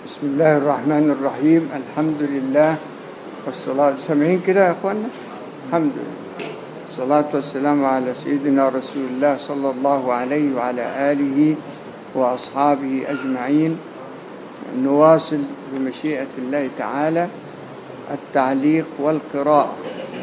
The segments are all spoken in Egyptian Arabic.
بسم الله الرحمن الرحيم الحمد لله والصلاة سامعين كده يا اخوانا الحمد لله الصلاة والسلام على سيدنا رسول الله صلى الله عليه وعلى آله وأصحابه أجمعين نواصل بمشيئة الله تعالى التعليق والقراءة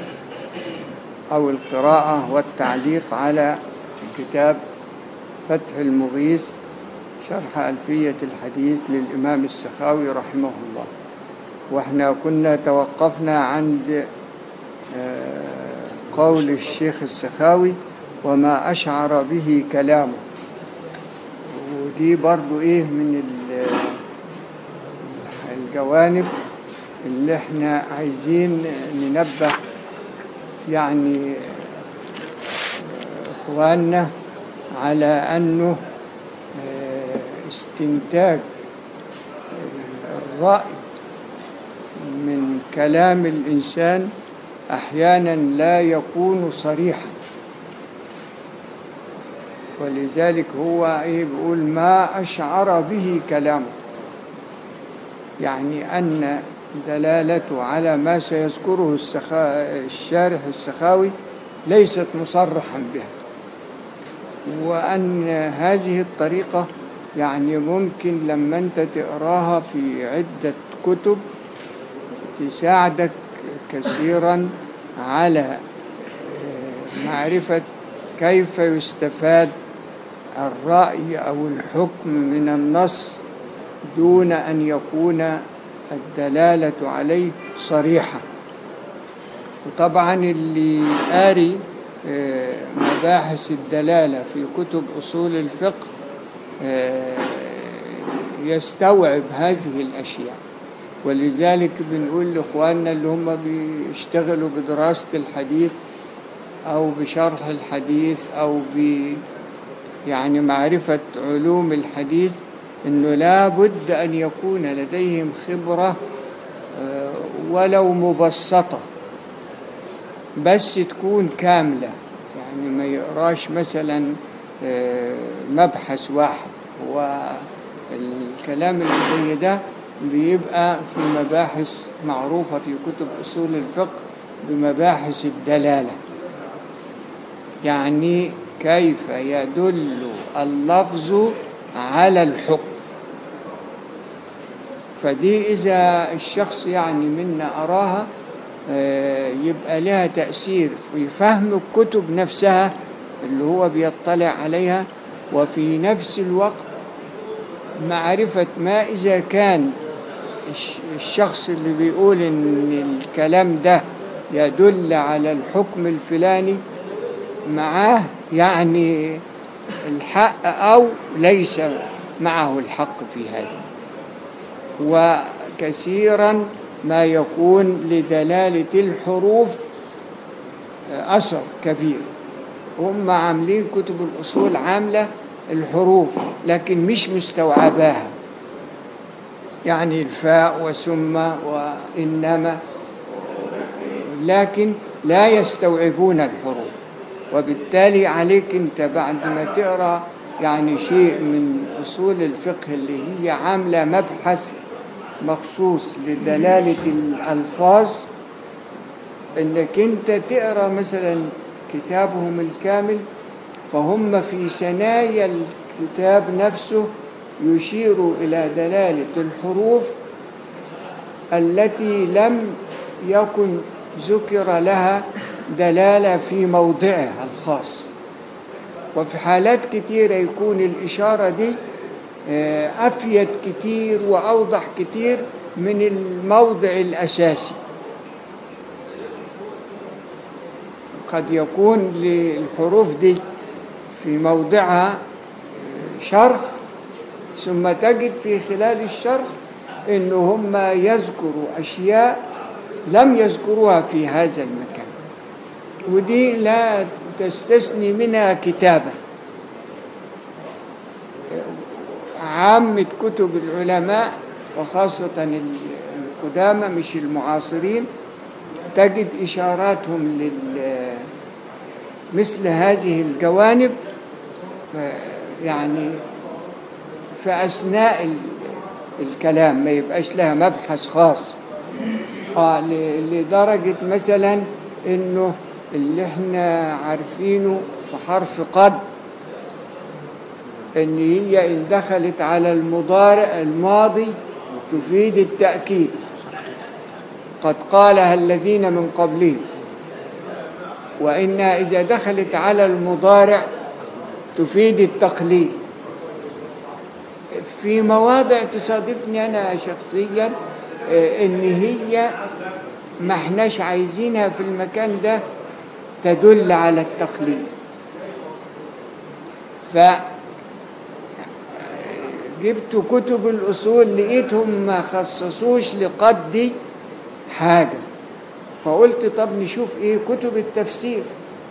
أو القراءة والتعليق على كتاب فتح المغيث شرح ألفية الحديث للإمام السخاوي رحمه الله وإحنا كنا توقفنا عند قول الشيخ السخاوي وما أشعر به كلامه ودي برضو إيه من الجوانب اللي احنا عايزين ننبه يعني اخواننا على انه استنتاج الرأي من كلام الإنسان أحيانا لا يكون صريحا ولذلك هو إيه بيقول ما أشعر به كلامه يعني أن دلالته على ما سيذكره السخا... الشارح السخاوي ليست مصرحا بها وأن هذه الطريقة يعني ممكن لما أنت تقراها في عدة كتب تساعدك كثيرا على معرفة كيف يستفاد الرأي أو الحكم من النص دون أن يكون الدلالة عليه صريحة وطبعا اللي قاري مباحث الدلالة في كتب أصول الفقه يستوعب هذه الأشياء ولذلك بنقول لإخواننا اللي هم بيشتغلوا بدراسة الحديث أو بشرح الحديث أو ب يعني معرفة علوم الحديث انه لا بد ان يكون لديهم خبره ولو مبسطه بس تكون كامله يعني ما يقراش مثلا مبحث واحد والكلام اللي زي ده بيبقى في مباحث معروفه في كتب اصول الفقه بمباحث الدلاله يعني كيف يدل اللفظ على الحكم فدي إذا الشخص يعني منا أراها يبقى لها تأثير في فهم الكتب نفسها اللي هو بيطلع عليها وفي نفس الوقت معرفة ما إذا كان الشخص اللي بيقول إن الكلام ده يدل على الحكم الفلاني معاه يعني الحق أو ليس معه الحق في هذا وكثيرا ما يكون لدلالة الحروف أثر كبير هم عاملين كتب الأصول عاملة الحروف لكن مش مستوعباها يعني الفاء وثم وإنما لكن لا يستوعبون الحروف وبالتالي عليك انت بعد ما تقرا يعني شيء من اصول الفقه اللي هي عامله مبحث مخصوص لدلاله الالفاظ انك انت تقرا مثلا كتابهم الكامل فهم في ثنايا الكتاب نفسه يشير الى دلاله الحروف التي لم يكن ذكر لها دلالة في موضعها الخاص وفي حالات كتيرة يكون الإشارة دي أفيد كتير وأوضح كتير من الموضع الأساسي قد يكون للحروف دي في موضعها شرح ثم تجد في خلال الشرح إن هم يذكروا أشياء لم يذكروها في هذا المكان ودي لا تستثني منها كتابة عامة كتب العلماء وخاصة القدامى مش المعاصرين تجد إشاراتهم لل مثل هذه الجوانب يعني في أثناء الكلام ما يبقاش لها مبحث خاص آه ل- لدرجة مثلا إنه اللي احنا عارفينه في حرف قد إن هي إن دخلت على المضارع الماضي تفيد التأكيد قد قالها الذين من قبلهم وإنها إذا دخلت على المضارع تفيد التقليل في مواضع تصادفني أنا شخصيا آه، إن هي ما احناش عايزينها في المكان ده تدل على التقليد ف جبت كتب الأصول لقيتهم ما خصصوش لقد دي حاجة فقلت طب نشوف ايه كتب التفسير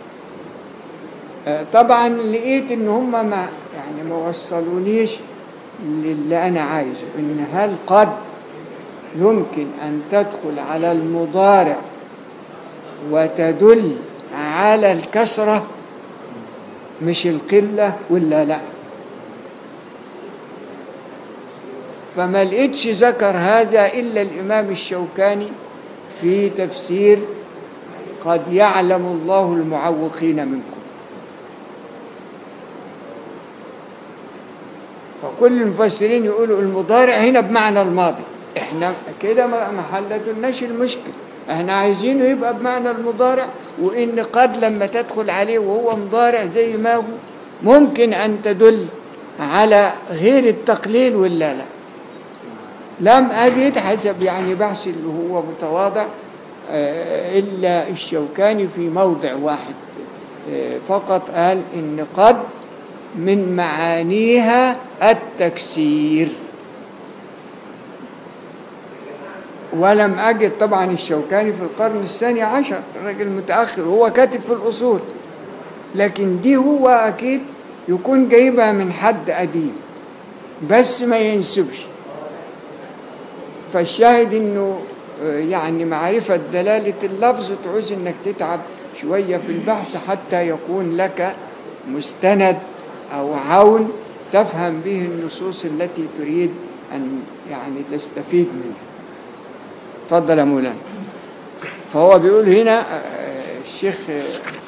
آه، طبعا لقيت ان هم ما يعني ما وصلونيش للي انا عايزه ان هل قد يمكن ان تدخل على المضارع وتدل على الكسرة مش القلة ولا لا فما لقيتش ذكر هذا إلا الإمام الشوكاني في تفسير قد يعلم الله المعوقين منكم فكل المفسرين يقولوا المضارع هنا بمعنى الماضي احنا كده ما ما حلتلناش المشكل احنا عايزينه يبقى بمعنى المضارع وان قد لما تدخل عليه وهو مضارع زي ما هو ممكن ان تدل على غير التقليل ولا لا لم أجد حسب يعني بحثي اللي هو متواضع آه، إلا الشوكاني في موضع واحد آه، فقط قال إن قد من معانيها التكسير ولم أجد طبعا الشوكاني في القرن الثاني عشر راجل متأخر هو كاتب في الأصول لكن دي هو أكيد يكون جايبها من حد قديم بس ما ينسبش فالشاهد انه آه، يعني معرفة دلالة اللفظ تعوز انك تتعب شوية في البحث حتى يكون لك مستند او عون تفهم به النصوص التي تريد ان يعني تستفيد منها تفضل يا مولانا فهو بيقول هنا آه، الشيخ آه،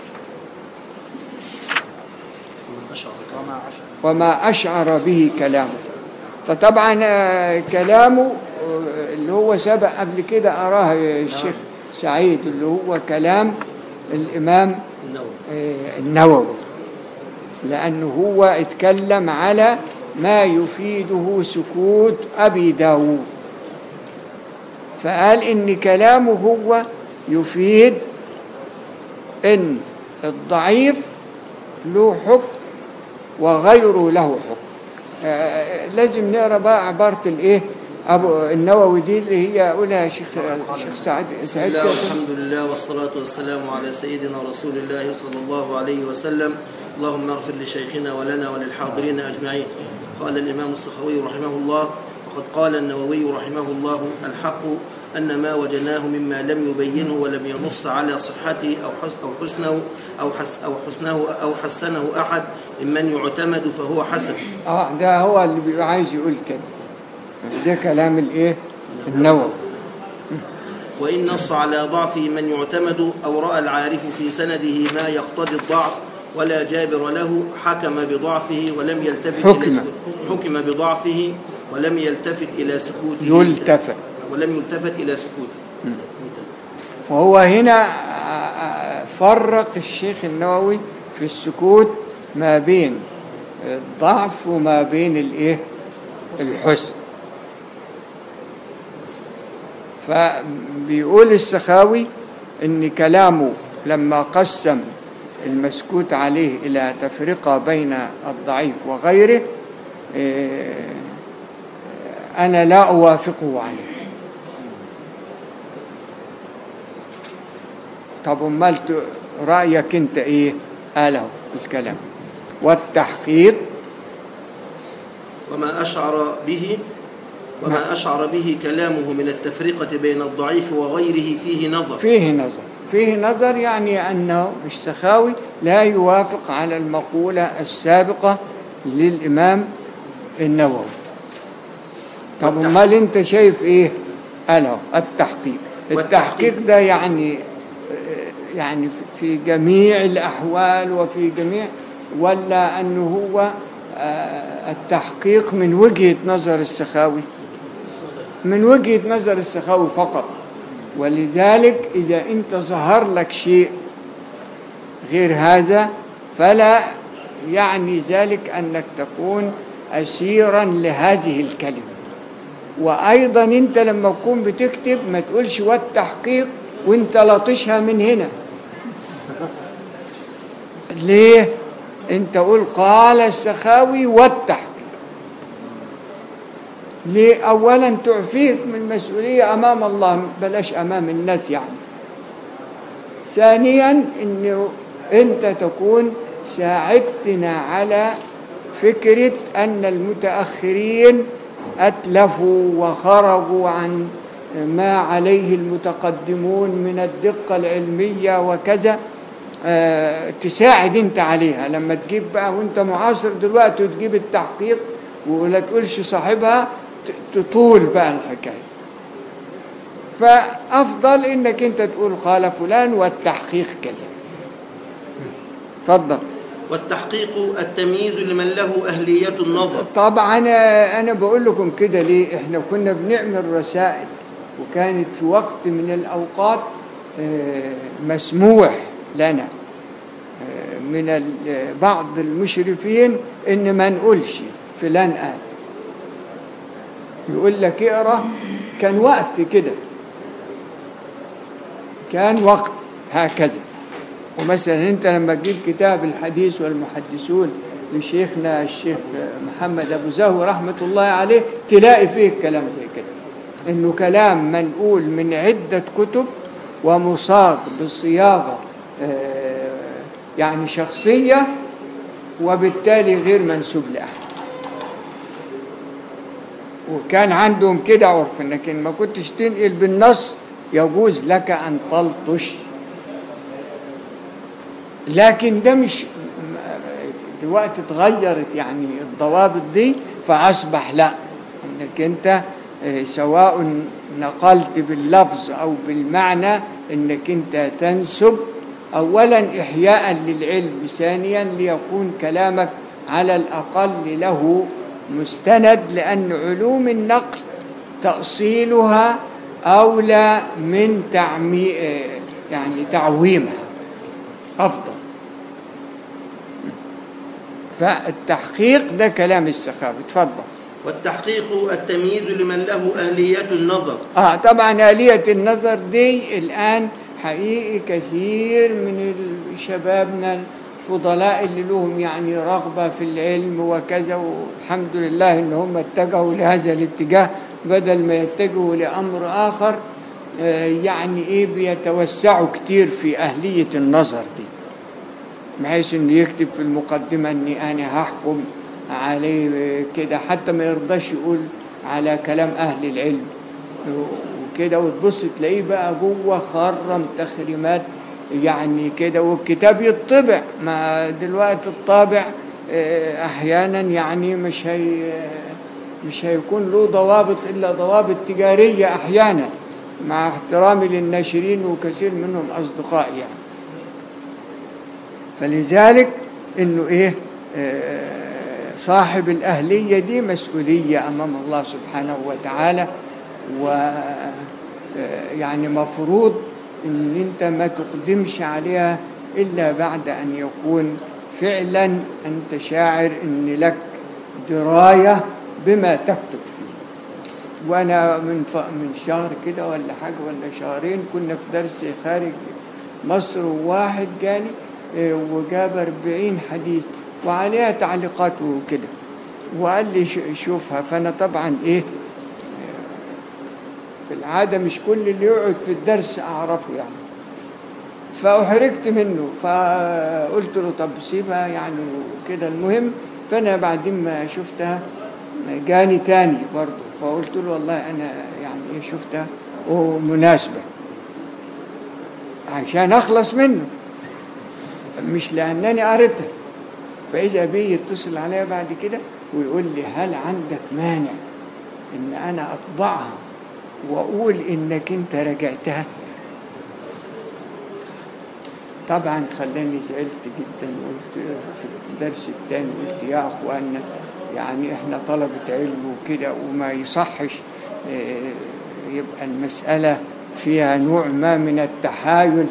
وما أشعر به كلامه فطبعا آه، كلامه آه، اللي هو سبق قبل كده أراه الشيخ سعيد اللي هو كلام الإمام النووي آه، النووي لأنه هو اتكلم على ما يفيده سكوت أبي داود فقال إن كلامه هو يفيد إن الضعيف له حكم وغيره له حكم آه، لازم نقرا بقى عباره الايه ابو النووي دي اللي هي قولها شيخ شيخ سعد بسم سعيد الله كده. والحمد لله والصلاة والسلام على سيدنا رسول الله صلى الله عليه وسلم اللهم اغفر لشيخنا ولنا وللحاضرين أجمعين قال الإمام السخوي رحمه الله وقد قال النووي رحمه الله الحق أن ما وجدناه مما لم يبينه ولم ينص على صحته أو حس أو حسنه أو حس أو حسنه أو حسنه أحد ممن يعتمد فهو حسن اه ده هو اللي بيبقى عايز يقول كده ده كلام الايه النووي وإن نص على ضعف من يعتمد أو رأى العارف في سنده ما يقتضي الضعف ولا جابر له حكم بضعفه ولم يلتفت حكم. إلى سكوت حكم بضعفه ولم يلتفت إلى سكوته يلتفت ولم يلتفت إلى سكوته فهو هنا آه، آه، فرق الشيخ النووي في السكوت ما بين الضعف وما بين الايه الحسن فبيقول السخاوي ان كلامه لما قسم المسكوت عليه الى تفرقه بين الضعيف وغيره آه، انا لا اوافقه عليه طب امال ت- رايك انت ايه قاله الكلام والتحقيق وما أشعر به وما أشعر به كلامه من التفرقة بين الضعيف وغيره فيه نظر فيه نظر فيه نظر يعني انه السخاوي لا يوافق على المقوله السابقه للامام النووي طب والتح- امال انت شايف ايه انا التحقيق والتحقيق. التحقيق ده يعني يعني في- في جميع الاحوال وفي جميع ولا انه هو آه، التحقيق من وجهة نظر السخاوي من وجهة نظر السخاوي فقط ولذلك إذا أنت ظهر لك شيء غير هذا فلا يعني ذلك أنك تكون أسيرا لهذه الكلمة وأيضا أنت لما تكون بتكتب ما تقولش والتحقيق وأنت لطشها من هنا ليه؟ أنت قول قال السخاوي والتحقيق ليه؟ أولا تعفيك من مسؤولية أمام الله بلاش أمام الناس يعني ثانيا انه انت تكون ساعدتنا على فكرة ان المتأخرين اتلفوا وخرجوا عن ما عليه المتقدمون من الدقة العلمية وكذا آه، تساعد انت عليها لما تجيب بقى وانت معاصر دلوقتي وتجيب التحقيق ولا تقولش صاحبها ت- تطول بقى الحكايه فأفضل إنك أنت تقول قال فلان والتحقيق كذا تفضل والتحقيق التمييز لمن له أهلية النظر طبعا أنا أنا بقول لكم كده ليه إحنا كنا بنعمل رسائل وكانت في وقت من الأوقات آه، مسموح لنا آه، من ال- بعض المشرفين إن ما نقولش فلان قال يقول لك اقرا كان وقت كده كان وقت هكذا ومثلا انت لما تجيب كتاب الحديث والمحدثون لشيخنا الشيخ محمد ابو زهو رحمه الله عليه تلاقي فيه الكلام زي كده انه كلام منقول من عده كتب ومصاغ بصياغه آه، يعني شخصيه وبالتالي غير منسوب لاحد وكان عندهم كده عرف انك إن ما كنتش تنقل بالنص يجوز لك ان تلطش لكن ده مش دلوقتي اتغيرت يعني الضوابط دي فاصبح لا انك انت آه، سواء نقلت باللفظ او بالمعنى انك انت تنسب اولا احياء للعلم ثانيا ليكون كلامك على الاقل له مستند لان علوم النقل تاصيلها اولى من تعمي آه، يعني تعويمها افضل فالتحقيق ده كلام السخاوي اتفضل والتحقيق التمييز لمن له أهلية النظر اه طبعا آلية النظر دي الآن حقيقي كثير من ال- شبابنا الفضلاء اللي لهم يعني رغبة في العلم وكذا والحمد لله ان هم اتجهوا لهذا الاتجاه بدل ما يتجهوا لأمر آخر آه، يعني ايه بيتوسعوا كتير في أهلية النظر دي بحيث انه يكتب في المقدمة اني انا هحكم عليه كده حتى ما يرضاش يقول على كلام اهل العلم وكده وتبص تلاقيه بقى جوه خرم تخريمات يعني كده والكتاب يطبع ما دلوقتي الطابع آه، احيانا يعني مش هي مش هيكون له ضوابط الا ضوابط تجاريه احيانا مع احترامي للناشرين وكثير منهم اصدقائي يعني فلذلك انه ايه آه، صاحب الاهليه دي مسؤوليه امام الله سبحانه وتعالى و آه، يعني مفروض ان انت ما تقدمش عليها الا بعد ان يكون فعلا انت شاعر ان لك درايه بما تكتب فيه وانا من ف... من شهر كده ولا حاجه ولا شهرين كنا في درس خارج مصر وواحد جاني آه، وجاب 40 حديث وعليها تعليقات وكده وقال لي ش- شوفها فانا طبعا ايه آه، في العاده مش كل اللي يقعد في الدرس اعرفه يعني فاحرجت منه فقلت له طب سيبها يعني كده المهم فانا بعدين ما شفتها جاني تاني برضه فقلت له والله انا يعني ايه شفتها ومناسبه عشان اخلص منه مش لانني قريتها فاذا بي يتصل عليا بعد كده ويقول لي هل عندك مانع ان انا اطبعها واقول انك انت راجعتها طبعا خلاني زعلت جدا قلت في الدرس الثاني قلت يا اخوانا يعني احنا طلبة علم وكده وما يصحش آه، يبقى المسألة فيها نوع ما من التحايل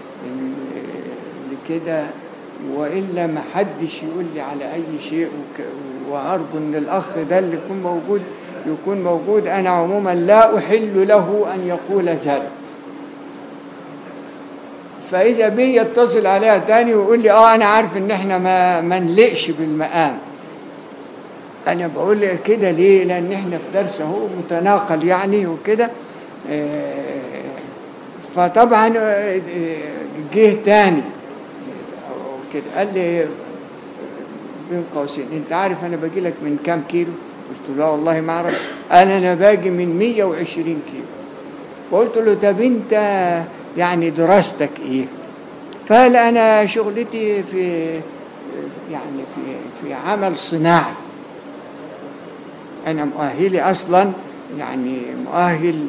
آه، لكده وإلا ما حدش يقول لي على أي شيء وك- وأرجو إن الأخ ده اللي يكون موجود يكون موجود أنا عموما لا أحل له أن يقول ذلك فإذا بي يتصل عليها تاني ويقول لي اه أنا عارف إن إحنا ما ما نلقش بالمقام أنا بقول لك كده ليه؟ لأن إحنا في درس أهو متناقل يعني وكده آه، فطبعا آه، آه، جه تاني كده قال لي بين قوسين انت عارف انا باجي لك من كام كيلو قلت له لا والله ما اعرف قال انا باجي من 120 كيلو فقلت له طب انت يعني دراستك ايه فقال انا شغلتي في يعني في في عمل صناعي انا مؤهلي اصلا يعني مؤهل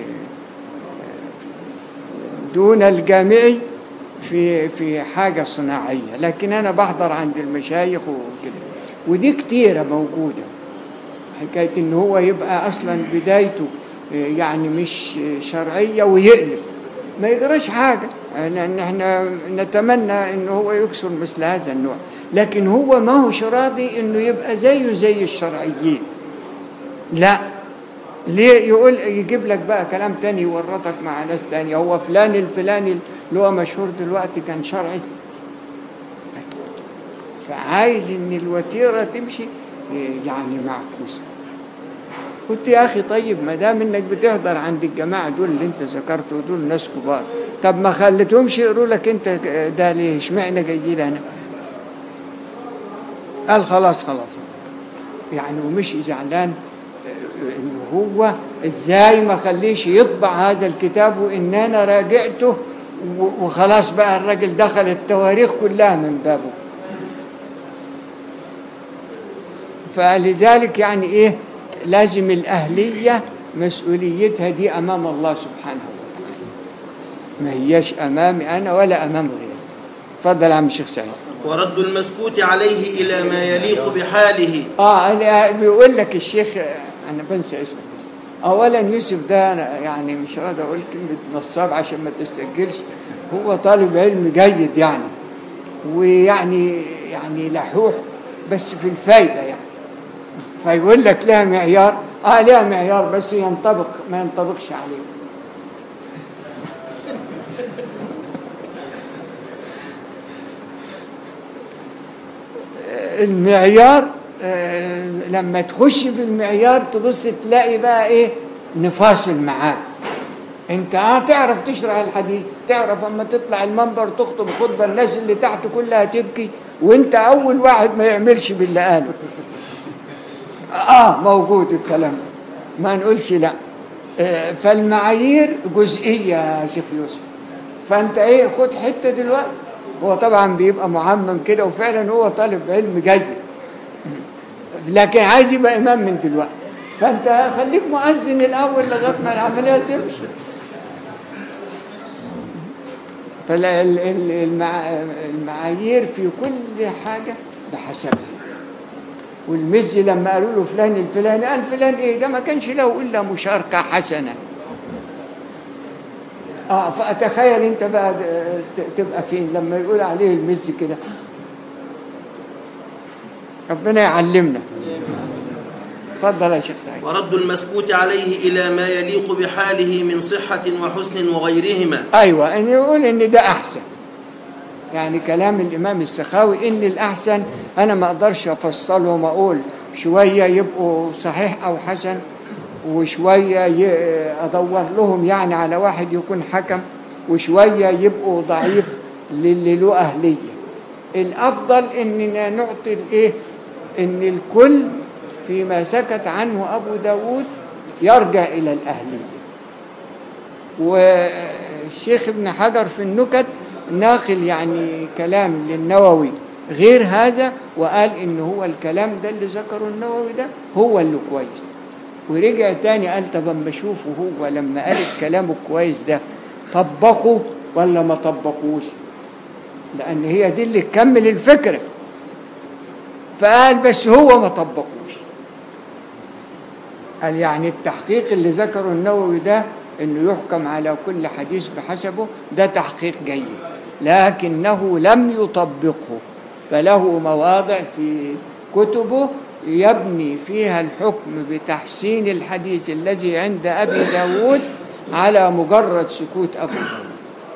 دون الجامعي في في حاجه صناعيه لكن انا بحضر عند المشايخ وكده ودي كتيره موجوده حكايه ان هو يبقى اصلا بدايته يعني مش شرعيه ويقلب ما يجراش حاجه لان احنا نتمنى ان هو يكسر مثل هذا النوع لكن هو ما هوش راضي انه يبقى زيه زي الشرعيين لا ليه يقول يجيب لك بقى كلام تاني يورطك مع ناس تانية هو فلان الفلاني اللي هو مشهور دلوقتي كان شرعي فعايز ان الوتيره تمشي يعني معكوسه قلت يا اخي طيب ما دام انك بتحضر عند الجماعه دول اللي انت ذكرته دول ناس كبار طب ما خليتهمش يقروا لك انت ده ليه اشمعنى جاي لي انا قال خلاص خلاص يعني ومشي زعلان ان هو ازاي ما خليش يطبع هذا الكتاب وان انا راجعته و- وخلاص بقى الراجل دخل التواريخ كلها من بابه فلذلك يعني ايه لازم الاهليه مسؤوليتها دي امام الله سبحانه وتعالى ما هياش امامي انا ولا امام غيري اتفضل يا عم الشيخ سعيد ورد المسكوت عليه إلى ما يليق بحاله اه أنا بيقول لك الشيخ انا بنسى اسمه اولا يوسف ده أنا يعني مش راضي اقول كلمه نصاب عشان ما تسجلش هو طالب علم جيد يعني ويعني يعني لحوح بس في الفايده يعني فيقول لك لها معيار اه لها معيار بس ينطبق ما ينطبقش عليه المعيار آه، لما تخش في المعيار تبص تلاقي بقى ايه نفاصل معاك انت اه تعرف تشرح الحديث تعرف اما تطلع المنبر تخطب خطبه الناس اللي تحت كلها تبكي وانت اول واحد ما يعملش باللي قاله اه موجود الكلام ده ما نقولش لا آه، فالمعايير جزئيه يا شيخ يوسف فانت ايه خد حته دلوقتي هو طبعا بيبقى معمم كده وفعلا هو طالب علم جيد لكن عايز يبقى امام من دلوقتي فانت خليك مؤذن الاول لغايه ما العمليه تمشي فالمعايير في كل حاجه بحسبها والمزي لما قالوا له فلان الفلاني قال فلان ايه ده ما كانش له الا مشاركه حسنه اه فاتخيل انت بقى ت- تبقى فين لما يقول عليه المزي كده ربنا يعلمنا اتفضل يا شيخ سعيد ورد المسكوت عليه إلى ما يليق بحاله من صحة وحسن وغيرهما ايوه ان يقول ان ده احسن يعني كلام الامام السخاوي ان الاحسن انا ما اقدرش افصلهم اقول شويه يبقوا صحيح او حسن وشويه ي- ادور لهم يعني على واحد يكون حكم وشويه يبقوا ضعيف للي له اهليه الافضل اننا نعطي الايه ان الكل فيما سكت عنه ابو داود يرجع الى الاهليه والشيخ ابن حجر في النكت ناقل يعني كلام للنووي غير هذا وقال ان هو الكلام ده اللي ذكره النووي ده هو اللي كويس ورجع تاني قال طب اما اشوفه هو لما قال الكلام الكويس ده طبقه ولا ما طبقوش لان هي دي اللي تكمل الفكره فقال بس هو ما طبقوش قال يعني التحقيق اللي ذكره النووي ده انه يحكم على كل حديث بحسبه ده تحقيق جيد لكنه لم يطبقه فله مواضع في كتبه يبني فيها الحكم بتحسين الحديث الذي عند أبي داود على مجرد سكوت أبي داود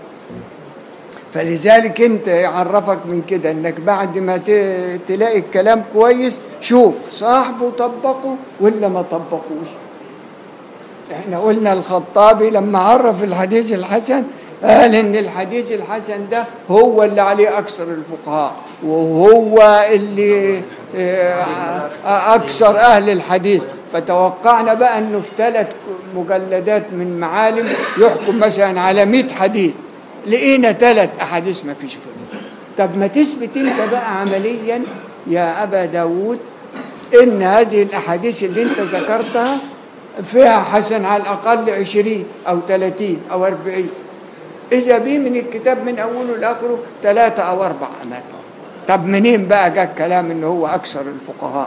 فلذلك انت يعرفك من كده انك بعد ما ت- تلاقي الكلام كويس شوف صاحبه طبقه ولا ما طبقوش احنا قلنا الخطابي لما عرف الحديث الحسن قال ان الحديث الحسن ده هو اللي عليه اكثر الفقهاء وهو اللي آه، اكثر اهل الحديث فتوقعنا بقى انه في ثلاث مجلدات من معالم يحكم مثلا على 100 حديث لقينا ثلاث احاديث ما فيش كده طب ما تثبت انت بقى عمليا يا ابا داود ان هذه الاحاديث اللي انت ذكرتها فيها حسن على الاقل عشرين او ثلاثين او اربعين اذا بيه من الكتاب من اوله لاخره ثلاثه او اربع اماكن طب منين بقى جاء الكلام ان هو اكثر الفقهاء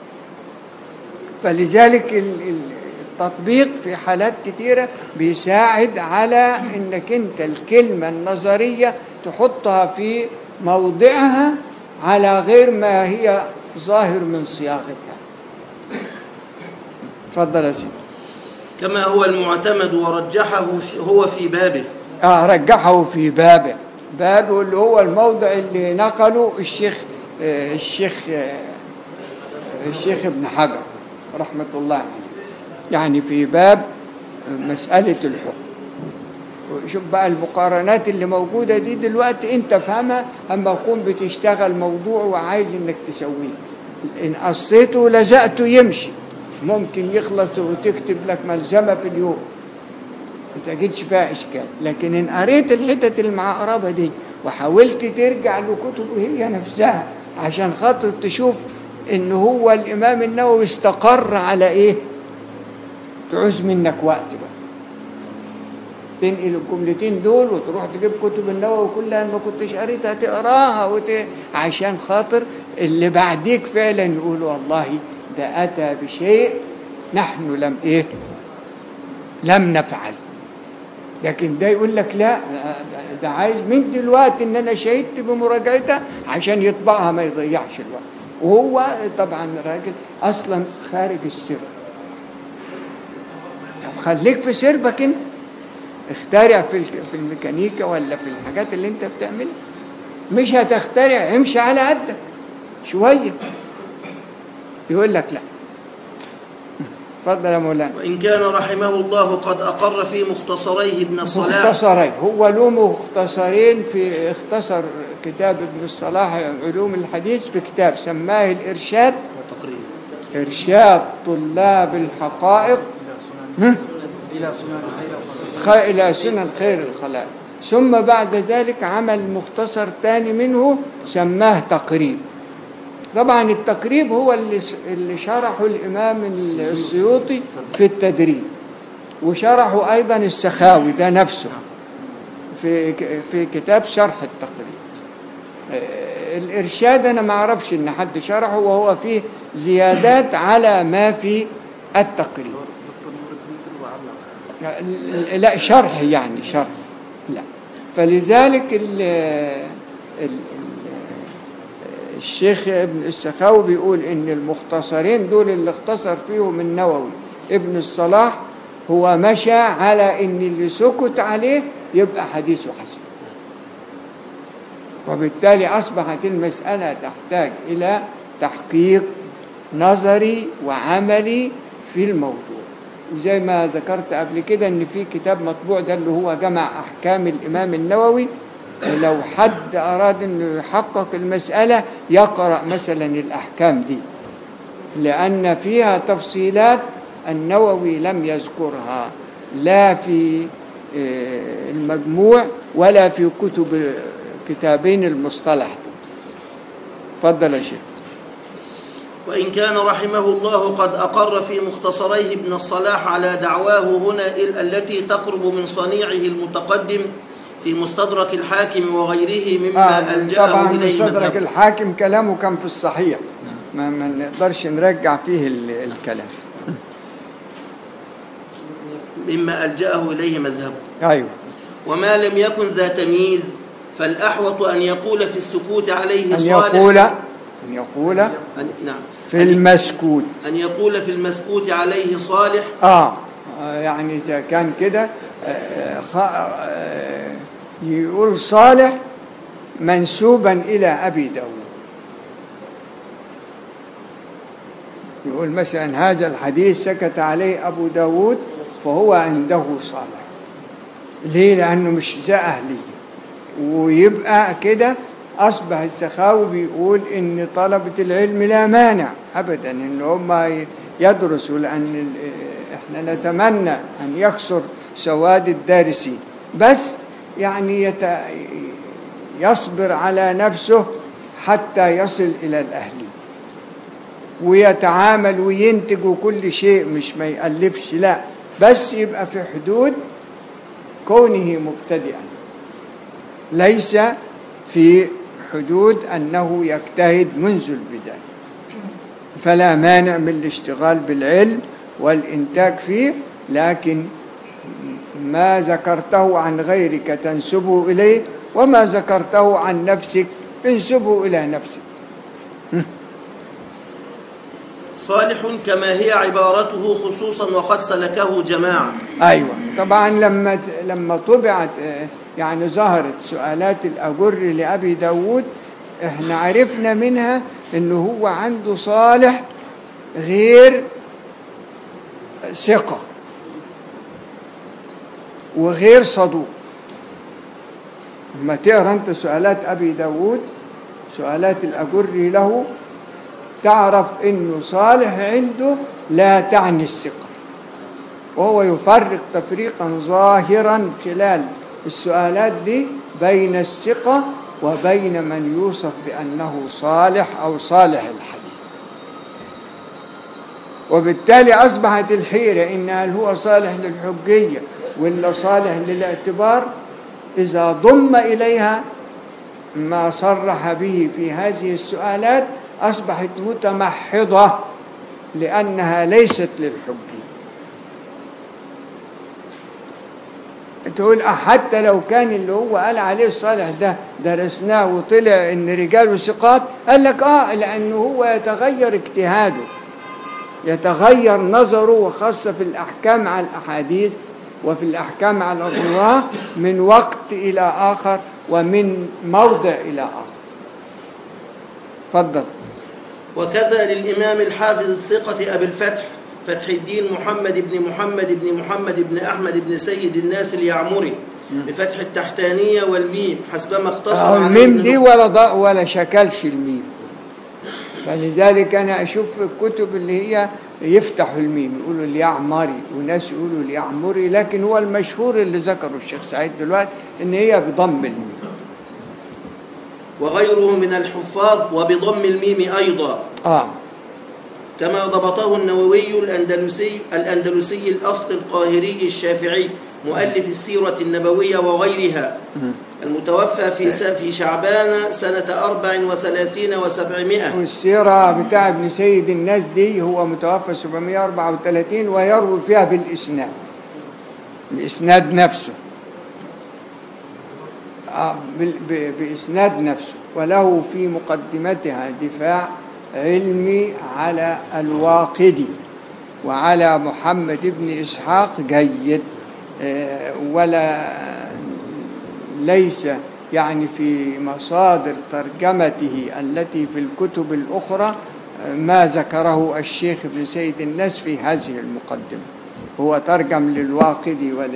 فلذلك ال- ال- التطبيق في حالات كتيرة بيساعد على انك انت الكلمة النظرية تحطها في موضعها على غير ما هي ظاهر من صياغتها تفضل يا سيدي كما هو المعتمد ورجحه في- هو في بابه اه رجحه في بابه بابه اللي هو الموضع اللي نقله الشيخ آه الشيخ آه الشيخ ابن حجر رحمة الله عليه يعني في باب مسألة الحكم شوف بقى المقارنات اللي موجودة دي دلوقتي انت فهمها اما تكون بتشتغل موضوع وعايز انك تسويه ان قصيته لزقته يمشي ممكن يخلص وتكتب لك ملزمة في اليوم ما تجدش فيها اشكال لكن ان قريت الحتت المعقربه دي وحاولت ترجع لكتبه هي نفسها عشان خاطر تشوف ان هو الامام النووي استقر على ايه تعوز منك وقت بقى تنقل الجملتين دول وتروح تجيب كتب النووي كلها ما كنتش قريتها تقراها وت... عشان خاطر اللي بعديك فعلا يقول والله ده اتى بشيء نحن لم ايه لم نفعل لكن ده يقول لك لا ده عايز من دلوقتي ان انا شهدت بمراجعتها عشان يطبعها ما يضيعش الوقت وهو طبعا راجل اصلا خارج السر طب خليك في سربك انت اخترع في الك- في الميكانيكا ولا في الحاجات اللي انت بتعملها مش هتخترع امشي على قدك شويه يقول لك لا اتفضل يا مولانا وإن كان رحمه الله قد أقر في مختصريه ابن الصلاح مختصرين هو له مختصرين في اختصر كتاب ابن الصلاح علوم الحديث في كتاب سماه الإرشاد تقريبا إرشاد طلاب الحقائق هم؟ خ- إلى سنن خير الخلائق ثم بعد ذلك عمل مختصر ثاني منه سماه تقريب طبعا التقريب هو اللي س- اللي شرحه الإمام السيوطي في التدريب وشرحه أيضا السخاوي ده نفسه في ك- في كتاب شرح التقريب آه، الإرشاد أنا ما أعرفش إن حد شرحه وهو فيه زيادات على ما في التقريب لا شرح يعني شرح لا فلذلك ال ال الشيخ ابن السخاوي بيقول ان المختصرين دول اللي اختصر فيهم النووي ابن الصلاح هو مشى على ان اللي سكت عليه يبقى حديثه حسن وبالتالي اصبحت المساله تحتاج الى تحقيق نظري وعملي في الموضوع وزي ما ذكرت قبل كده ان في كتاب مطبوع ده اللي هو جمع احكام الامام النووي ولو حد اراد انه يحقق المساله يقرا مثلا الاحكام دي لان فيها تفصيلات النووي لم يذكرها لا في آه، المجموع ولا في كتب كتابين المصطلح تفضل يا شيخ وإن كان رحمه الله قد أقر في مختصريه ابن الصلاح على دعواه هنا ال- التي تقرب من صنيعه المتقدم في مستدرك الحاكم وغيره مما آه ألجأه طبعا إليه مستدرك مذهبه الحاكم كلامه كان في الصحيح ما, ما نقدرش نرجع فيه ال- الكلام مما ألجأه إليه مذهبه ايوه وما لم يكن ذا تمييز فالأحوط أن يقول في السكوت عليه ان صالح يقول ان يقول أن نعم في المسكوت أن يقول في المسكوت عليه صالح اه آه، يعني اذا كان كده آه، خ- آه، يقول صالح منسوبا الى ابي داود يقول مثلا هذا الحديث سكت عليه ابو داود فهو عنده صالح ليه لانه مش ذا اهلي ويبقى كده اصبح السخاوي بيقول ان طلبه العلم لا مانع ابدا ان هم يدرسوا لان ال- احنا نتمنى ان يكثر سواد الدارسين بس يعني يت... يصبر على نفسه حتى يصل الى الاهليه ويتعامل وينتج وكل شيء مش ما يألفش لا بس يبقى في حدود كونه مبتدئا ليس في حدود أنه يجتهد منذ البداية فلا مانع من الاشتغال بالعلم والإنتاج فيه لكن ما ذكرته عن غيرك تنسبه إليه وما ذكرته عن نفسك انسبه إلى نفسك صالح كما هي عبارته خصوصا وقد سلكه جماعة ايوه طبعا لما لما طبعت آه، يعني ظهرت سؤالات الاجر لابي داود احنا عرفنا منها انه هو عنده صالح غير ثقه وغير صدوق لما تقرا انت سؤالات ابي داود سؤالات الاجر له تعرف انه صالح عنده لا تعني الثقه وهو يفرق تفريقا ظاهرا خلال السؤالات دي بين الثقة وبين من يوصف بأنه صالح أو صالح الحديث وبالتالي أصبحت الحيرة إن هل هو صالح للحجية ولا صالح للاعتبار إذا ضم إليها ما صرح به في هذه السؤالات أصبحت متمحضة لأنها ليست للحجية تقول أه حتى لو كان اللي هو قال عليه الصالح ده درسناه وطلع ان رجاله ثقات قال لك اه لانه هو يتغير اجتهاده يتغير نظره وخاصة في الأحكام على الأحاديث وفي الأحكام على الرواة من وقت إلى آخر ومن موضع إلى آخر تفضل وكذا للإمام الحافظ الثقة أبي الفتح فتح الدين محمد بن محمد بن محمد بن أحمد بن سيد الناس اليعمري بفتح التحتانية والميم حسبما اقتصر أهو عليه الميم ابن دي نقطة. ولا ضاء ولا شكلش الميم فلذلك أنا أشوف في الكتب اللي هي يفتحوا الميم يقولوا اليعمري وناس يقولوا اليعمري لكن هو المشهور اللي ذكره الشيخ سعيد دلوقتي إن هي بضم الميم وغيره من الحفاظ وبضم الميم أيضا آه كما ضبطه النووي الأندلسي الأندلسي الأصل القاهري الشافعي مؤلف السيرة النبوية وغيرها المتوفى في س- في شعبان سنة أربع وثلاثين وسبعمائة والسيرة بتاع ابن سيد الناس دي هو متوفى 734 ويروي فيها بالإسناد الإسناد نفسه آه، بال- ب- بإسناد نفسه وله في مقدمتها دفاع علمي على الواقدي وعلى محمد بن إسحاق جيد آه، ولا ليس يعني في مصادر ترجمته التي في الكتب الأخرى آه، ما ذكره الشيخ ابن سيد الناس في هذه المقدمة هو ترجم للواقدي ول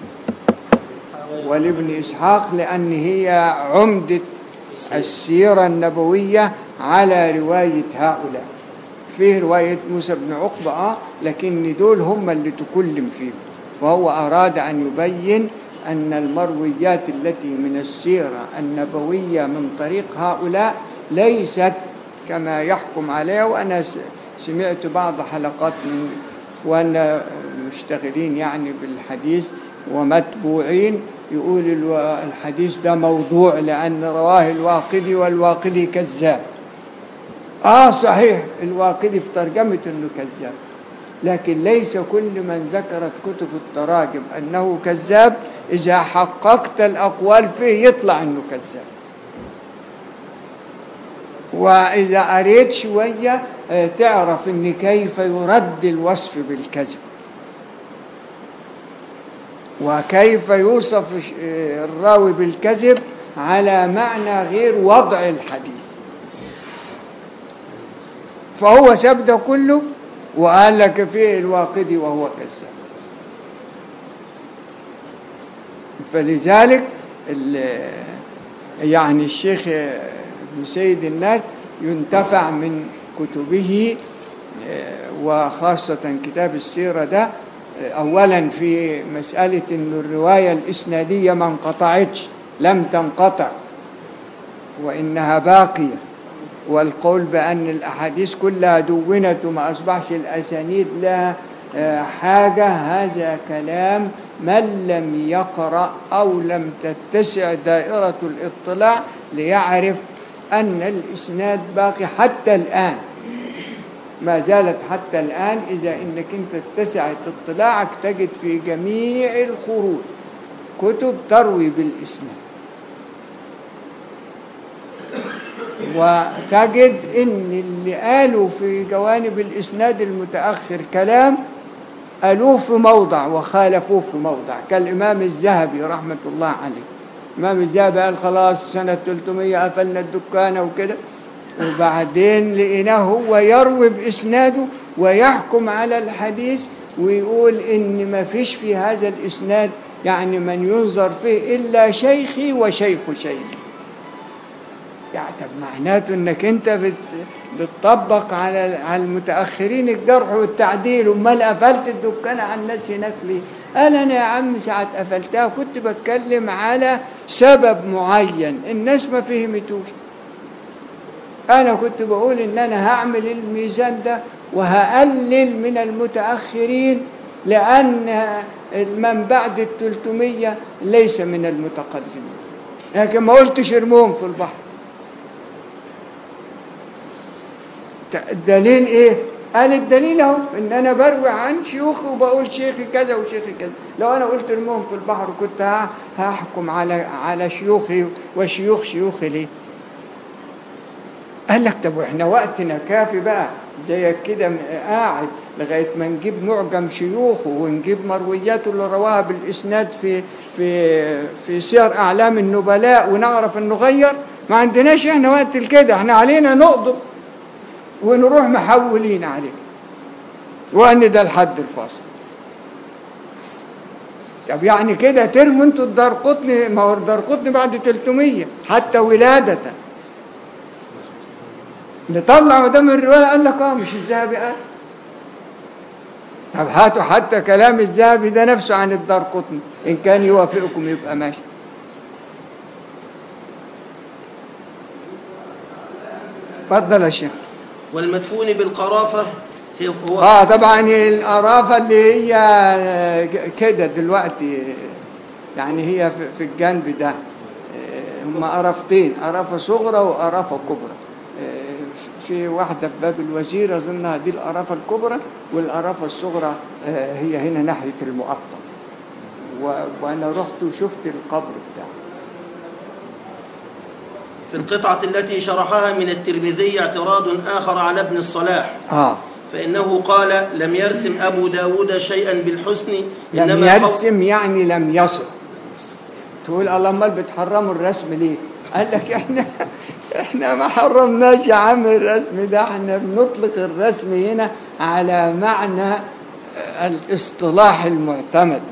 ولابن إسحاق لأن هي عمدة السيرة النبوية على رواية هؤلاء فيه رواية موسى بن عقبة آه لكن دول هم اللي تكلم فيهم فهو أراد أن يبين أن المرويات التي من السيرة النبوية من طريق هؤلاء ليست كما يحكم عليها وأنا س- سمعت بعض حلقات من إخواننا المشتغلين يعني بالحديث ومتبوعين يقول الو- الحديث ده موضوع لأن رواه الواقدي والواقدي كذاب آه صحيح الواقدي في ترجمة أنه كذاب لكن ليس كل من ذكرت كتب التراجم أنه كذاب إذا حققت الأقوال فيه يطلع أنه كذاب وإذا قريت شوية آه، تعرف أن كيف يرد الوصف بالكذب وكيف يوصف ش- آه، الراوي بالكذب على معنى غير وضع الحديث فهو ساب ده كله وقال لك فيه الواقدي وهو كذاب فلذلك ال- يعني الشيخ ابن سيد الناس ينتفع من كتبه آه، وخاصة كتاب السيرة ده آه، أولا في مسألة أن الرواية الإسنادية ما انقطعتش لم تنقطع وإنها باقية والقول بأن الأحاديث كلها دونت وما أصبحش الأسانيد لها آه، حاجة هذا كلام من لم يقرأ أو لم تتسع دائرة الاطلاع ليعرف أن الإسناد باقي حتى الآن ما زالت حتى الآن إذا إنك أنت اتسعت اطلاعك تجد في جميع القرون كتب تروي بالإسناد وتجد ان اللي قالوا في جوانب الاسناد المتاخر كلام قالوه في موضع وخالفوه في موضع كالامام الذهبي رحمه الله عليه الامام الذهبي قال خلاص سنه 300 قفلنا الدكان وكده وبعدين لقيناه هو يروي باسناده ويحكم على الحديث ويقول ان ما فيش في هذا الاسناد يعني من ينظر فيه الا شيخي وشيخ شيخي يعني طب معناته انك انت بت بتطبق على على المتاخرين الجرح والتعديل امال قفلت الدكان على الناس هناك ليه؟ قال انا يا عم ساعه قفلتها كنت بتكلم على سبب معين الناس ما فهمتوش انا كنت بقول ان انا هعمل الميزان ده وهقلل من المتاخرين لان من بعد ال 300 ليس من المتقدمين لكن ما قلتش ارموهم في البحر الدليل ايه قال الدليل اهو ان انا بروي عن شيوخي وبقول شيخي كذا وشيخي كذا لو انا قلت ارموهم في البحر كنت ه- هحكم على على شيوخي وشيوخ شيوخي ليه قال لك طب واحنا وقتنا كافي بقى زيك كده م- قاعد لغايه ما نجيب معجم شيوخه ونجيب مروياته اللي رواها بالاسناد في في في سير اعلام النبلاء ونعرف انه غير ما عندناش احنا وقت الكده احنا علينا نقضب ونروح محولين عليه وان ده الحد الفاصل طب يعني كده ترموا انتوا الدار قطني ما هو الدار قطني بعد 300 حتى ولادة نطلع قدام الرواية قال لك اه مش الذهبي قال طب هاتوا حتى كلام الذهبي ده نفسه عن الدار قطني ان كان يوافقكم يبقى ماشي اتفضل يا شيخ والمدفون بالقرافة هي هو اه طبعا القرافه اللي هي كده دلوقتي يعني هي في- في الجنب ده آه، هم قرافتين قرافه صغرى وقرافه كبرى آه، في واحده في باب الوزير اظنها دي القرافه الكبرى والقرافه الصغرى آه، هي هنا ناحيه المقطم و- وانا رحت وشفت القبر بتاعه في القطعة التي شرحها من الترمذي اعتراض آخر على ابن الصلاح اه فإنه قال لم يرسم أبو داود شيئا بالحسن لم إنما قو- يرسم يعني لم يصف تقول الله امال بتحرموا الرسم ليه قال لك احنا احنا ما حرمناش يا عم الرسم ده احنا بنطلق الرسم هنا على معنى الاصطلاح المعتمد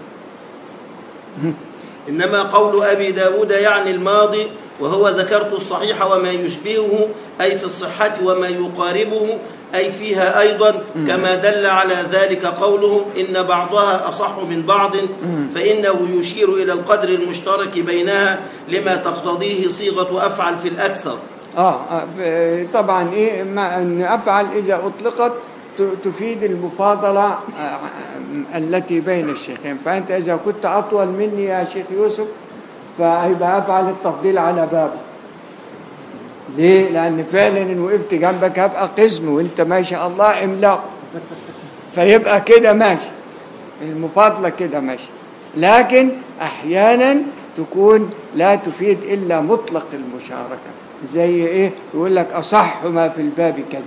إنما قول أبي داود يعني الماضي وهو ذكرت الصحيح وما يشبهه أي في الصحة وما يقاربه أي فيها أيضا كما دل على ذلك قوله إن بعضها أصح من بعض فإنه يشير إلى القدر المشترك بينها لما تقتضيه صيغة أفعل في الأكثر اه آه، ب- طبعا ايه ما ان افعل اذا اطلقت ت- تفيد المفاضله آه، آه، التي بين الشيخين فانت اذا كنت اطول مني يا شيخ يوسف فهيبقى افعل التفضيل على بابك ليه؟ لأن فعلا إن وقفت جنبك هبقى قزم وأنت ما شاء الله عملاق فيبقى كده ماشي المفاضلة كده ماشي لكن أحيانا تكون لا تفيد إلا مطلق المشاركة زي إيه؟ يقول لك أصح ما في الباب كذا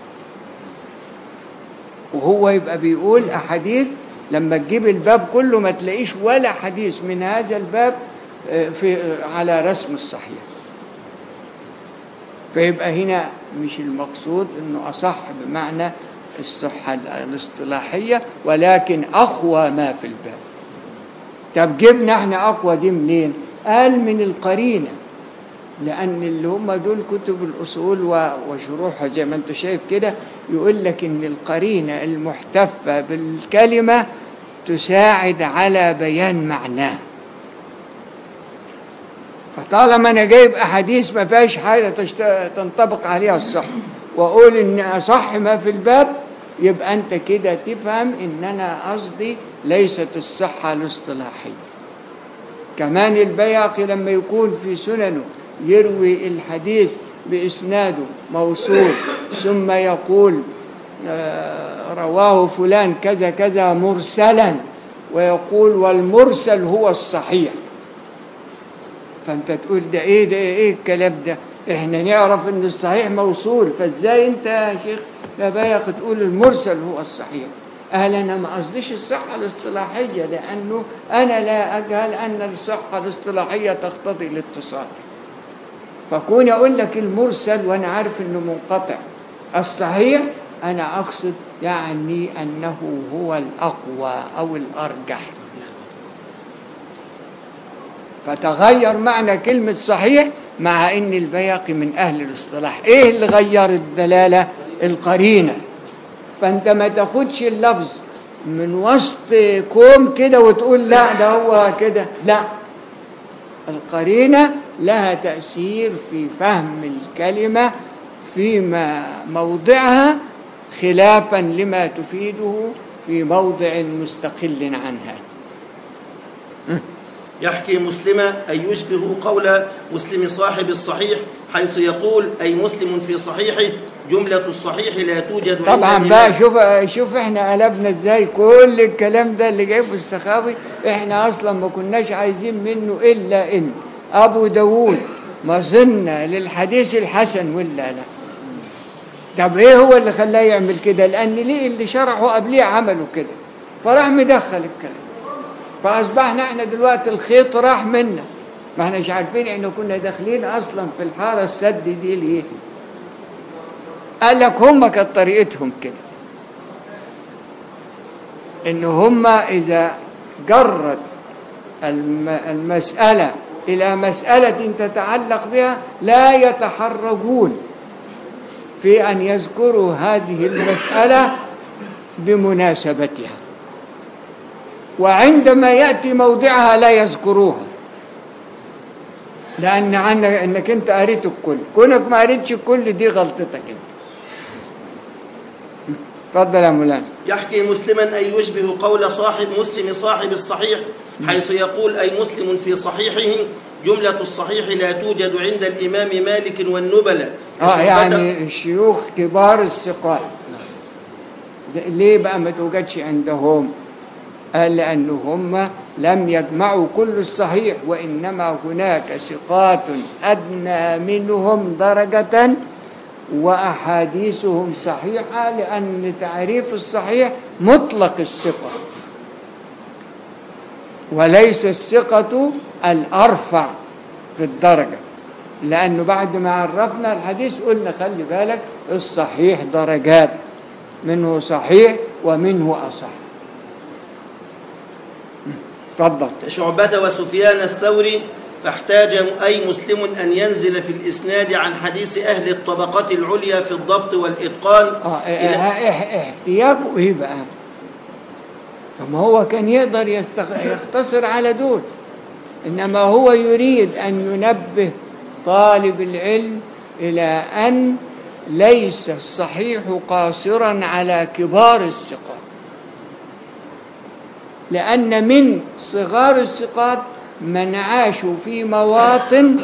وهو يبقى بيقول أحاديث لما تجيب الباب كله ما تلاقيش ولا حديث من هذا الباب آه، في آه، على رسم الصحيح فيبقى هنا مش المقصود انه اصح بمعنى الصحه الاصطلاحيه ولكن اقوى ما في الباب طب جبنا احنا اقوى دي منين قال من القرينه لان اللي هم دول كتب الاصول و- وشروحها زي ما انت شايف كده يقول لك ان القرينه المحتفه بالكلمه تساعد على بيان معناه فطالما انا جايب احاديث ما فيهاش حاجه تشت... تنطبق عليها الصح واقول ان اصح ما في الباب يبقى انت كده تفهم ان انا قصدي ليست الصحه الاصطلاحيه كمان البيهقي لما يكون في سننه يروي الحديث باسناده موصول ثم يقول آه، رواه فلان كذا كذا مرسلا ويقول والمرسل هو الصحيح فانت تقول ده ايه ده ايه الكلام ده احنا نعرف ان الصحيح موصول فازاي انت يا شيخ يا بايق تقول المرسل هو الصحيح قال انا ما قصديش الصحه الاصطلاحيه لانه انا لا اجهل ان الصحه الاصطلاحيه تقتضي الاتصال فكون اقول لك المرسل وانا عارف انه منقطع الصحيح انا اقصد يعني انه هو الاقوى او الارجح فتغير معنى كلمة صحيح مع ان البياقي من اهل الاصطلاح ايه اللي غير الدلالة القرينة فانت ما تاخدش اللفظ من وسط كوم كده وتقول لا ده هو كده لا القرينة لها تأثير في فهم الكلمة في ما- موضعها خلافا لما تفيده في موضع مستقل عن هذا يحكي مسلمة أي يشبه قول مسلم صاحب الصحيح حيث يقول أي مسلم في صحيحه جملة الصحيح لا توجد عند طبعا الإمام. بقى شوف شوف احنا قلبنا ازاي كل الكلام ده اللي جايبه السخاوي احنا اصلا ما كناش عايزين منه الا ان ابو داوود مظنة للحديث الحسن ولا لا طب ايه هو اللي خلاه يعمل كده لان ليه اللي شرحوا قبليه عملوا كده فراح مدخل الكلام فاصبحنا احنا دلوقتي الخيط راح منا ما احناش عارفين احنا كنا داخلين اصلا في الحاره السد دي ليه قال لك هم كانت طريقتهم كده ان هم اذا جرت الم- المساله الى مساله تتعلق بها لا يتحرجون في ان يذكروا هذه المساله بمناسبتها وعندما ياتي موضعها لا يذكروها لان عنك انك انت قريت الكل كونك ما قريتش الكل دي غلطتك انت اتفضل يا مولانا يحكي مسلما أي يشبه قول صاحب مسلم صاحب الصحيح حيث يقول أي مسلم في صحيحه جملة الصحيح لا توجد عند الإمام مالك والنبلة اه وشعبة- يعني الشيوخ كبار الثقات ده ليه بقى ما توجدش عندهم قال لأن هم لم يجمعوا كل الصحيح وإنما هناك ثقات أدنى منهم درجة وأحاديثهم صحيحة لأن تعريف الصحيح مطلق الثقة وليس الثقة الأرفع في الدرجة لأنه بعد ما عرفنا الحديث قلنا خلي بالك الصحيح درجات منه صحيح ومنه أصح تفضل شعبة وسفيان الثوري فاحتاج أي مسلم أن ينزل في الإسناد عن حديث أهل الطبقة العليا في الضبط والإتقان آه إلى- إح- إح- احتياجه ايه بقى؟ طب ما هو كان يقدر يستغ... يقتصر على دول انما هو يريد ان ينبه طالب العلم إلى أن ليس الصحيح قاصرا على كبار الثقات لأن من صغار الثقات من عاشوا في مواطن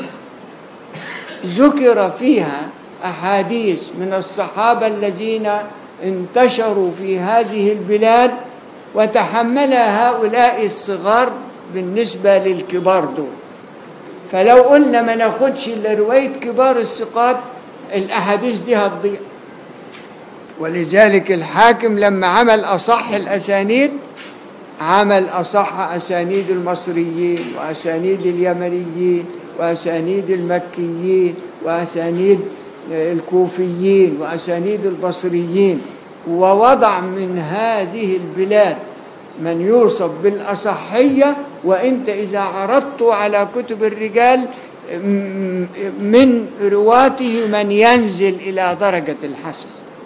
ذكر فيها أحاديث من الصحابة الذين انتشروا في هذه البلاد وتحملها هؤلاء الصغار بالنسبة للكبار دول فلو قلنا ما ناخدش الا روايه كبار الثقات الاحاديث دي هتضيع ولذلك الحاكم لما عمل اصح الاسانيد عمل اصح اسانيد المصريين واسانيد اليمنيين واسانيد المكيين واسانيد الكوفيين واسانيد البصريين ووضع من هذه البلاد من يوصف بالاصحيه وانت اذا عرضت على كتب الرجال م- من رواته من ينزل الى درجه الحسن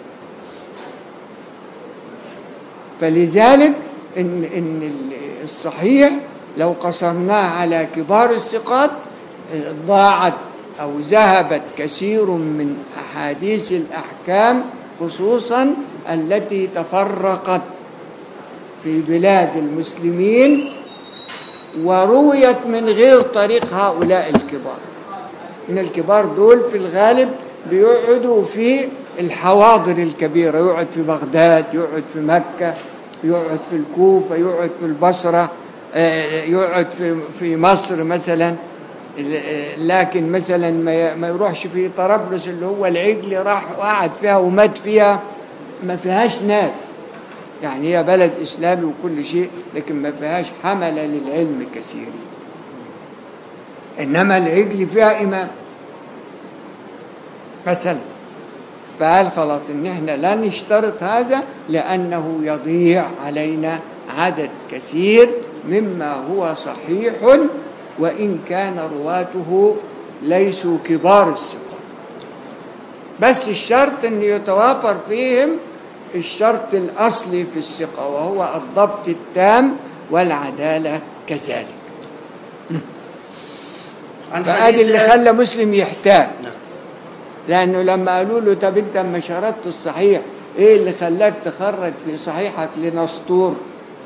فلذلك ان ان الصحيح لو قصرناه على كبار الثقات ضاعت او ذهبت كثير من احاديث الاحكام خصوصا التي تفرقت في بلاد المسلمين ورويت من غير طريق هؤلاء الكبار من الكبار دول في الغالب بيقعدوا في الحواضر الكبيرة يقعد في بغداد يقعد في مكة يقعد في الكوفة يقعد في البصرة آه، يقعد في في مصر مثلا لكن مثلا ما ما يروحش في طرابلس اللي هو العجل راح وقعد فيها ومات فيها ما فيهاش ناس يعني هي بلد اسلامي وكل شيء لكن ما فيهاش حمله للعلم كثيرين انما العجل فيها امام مثلا فقال خلاص ان احنا لا نشترط هذا لانه يضيع علينا عدد كثير مما هو صحيح وان كان رواته ليسوا كبار الثقات بس الشرط ان يتوافر فيهم الشرط الاصلي في الثقه وهو الضبط التام والعداله كذلك عن فادي حديث اللي أبي- خلى مسلم يحتاج نعم. لانه لما قالوا له طب انت اما شردت الصحيح ايه اللي خلاك تخرج في صحيحك لنسطور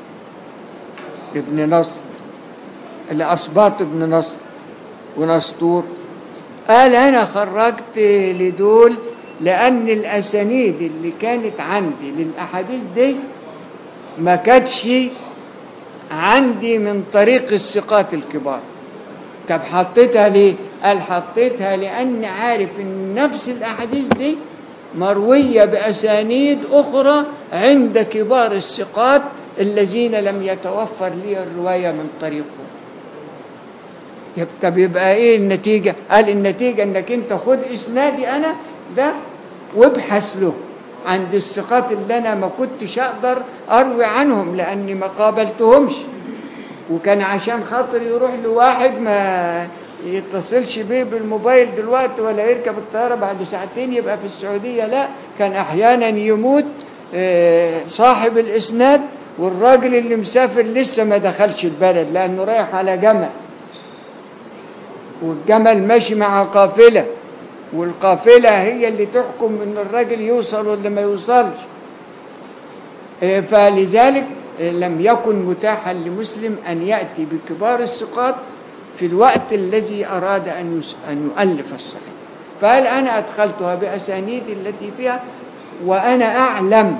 ابن نصر لاسباط ابن نصر ونسطور قال انا خرجت لدول لان الاسانيد اللي كانت عندي للاحاديث دي ما كانتش عندي من طريق الثقات الكبار طب حطيتها ليه؟ قال حطيتها لأن عارف إن نفس الأحاديث دي مروية بأسانيد أخرى عند كبار الثقات الذين لم يتوفر لي الرواية من طريقهم يب- طب يبقى ايه النتيجة؟ قال النتيجة انك انت خد اسنادي انا ده وابحث له عند الثقات اللي انا ما كنتش اقدر اروي عنهم لاني ما قابلتهمش وكان عشان خاطر يروح لواحد ما يتصلش بيه بالموبايل دلوقتي ولا يركب الطيارة بعد ساعتين يبقى في السعودية لا كان أحيانا يموت آه، صاحب الإسناد والراجل اللي مسافر لسه ما دخلش البلد لأنه رايح على جمل والجمل ماشي مع قافلة والقافلة هي اللي تحكم إن الراجل يوصل ولا ما يوصلش آه، فلذلك آه، لم يكن متاحا لمسلم أن يأتي بكبار الثقات في الوقت الذي أراد أن يس- أن يؤلف الصحيح فقال أنا أدخلتها بأسانيد التي فيها وأنا أعلم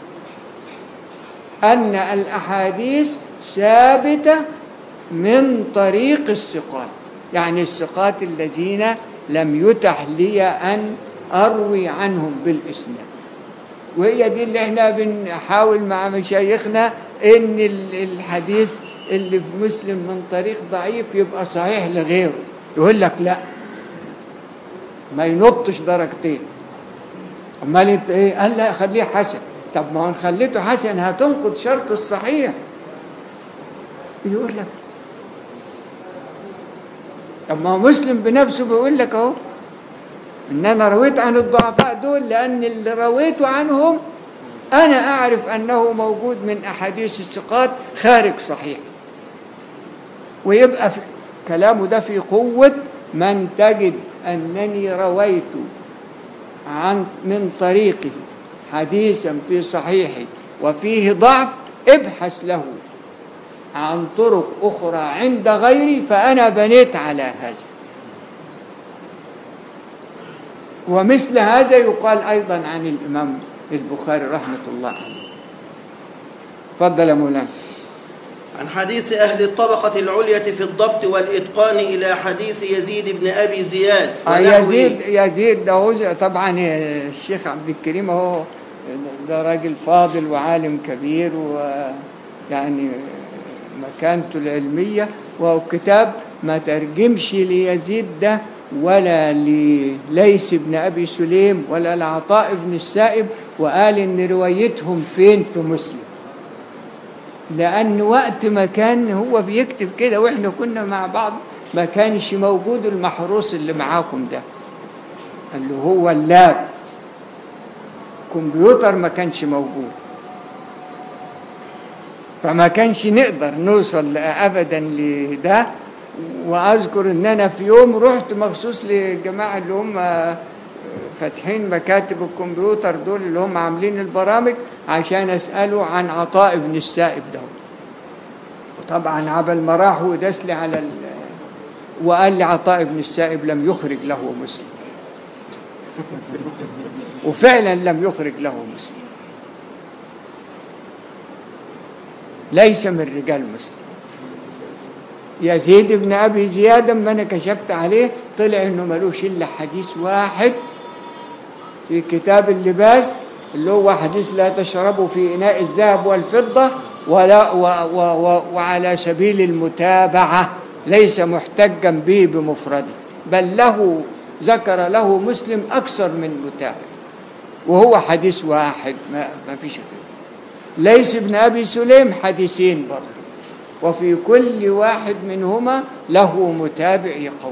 أن الأحاديث ثابتة من طريق الثقات يعني الثقات الذين لم يتح لي أن أروي عنهم بالإسناد وهي دي اللي احنا بنحاول مع مشايخنا ان ال- الحديث اللي في مسلم من طريق ضعيف يبقى صحيح لغيره يقول لك لا ما ينطش درجتين امال انت ايه قال لا خليه حسن طب ما هو إن خليته حسن هتنقض شرط الصحيح يقول لك طب ما هو مسلم بنفسه بيقول لك اهو ان انا رويت عن الضعفاء دول لان اللي رويته عنهم انا اعرف انه موجود من احاديث الثقات خارج صحيح ويبقى في كلامه ده في قوه من تجد أنني رويت عن من طريقه حديثا في صحيحي وفيه ضعف ابحث له عن طرق أخرى عند غيري فأنا بنيت على هذا ومثل هذا يقال أيضا عن الإمام البخاري رحمة الله عليه تفضل يا مولانا عن حديث أهل الطبقة العليا في الضبط والإتقان إلى حديث يزيد بن أبي زياد آه، ونحوه. يزيد يزيد ده هو طبعا الشيخ عبد الكريم هو ده راجل فاضل وعالم كبير ويعني مكانته العلمية وكتاب ما ترجمش ليزيد ده ولا لليس بن أبي سليم ولا لعطاء بن السائب وقال إن روايتهم فين في مسلم لأن وقت ما كان هو بيكتب كده وإحنا كنا مع بعض ما كانش موجود المحروس اللي معاكم ده اللي هو اللاب كمبيوتر ما كانش موجود فما كانش نقدر نوصل ابدا لده واذكر ان انا في يوم رحت مخصوص للجماعه اللي هم فاتحين مكاتب الكمبيوتر دول اللي هم عاملين البرامج عشان اساله عن عطاء بن السائب ده وطبعا عبل ما راح وداس لي على ال... وقال لي عطاء بن السائب لم يخرج له مسلم وفعلا لم يخرج له مسلم ليس من رجال مسلم يزيد بن ابي زياد لما انا كشفت عليه طلع انه ملوش الا حديث واحد في كتاب اللباس اللي هو حديث لا تشربوا في اناء الذهب والفضه ولا و و و وعلى سبيل المتابعه ليس محتجا به بمفرده بل له ذكر له مسلم اكثر من متابع وهو حديث واحد ما, ما فيش كده ليس ابن ابي سليم حديثين برضه وفي كل واحد منهما له متابع يقوي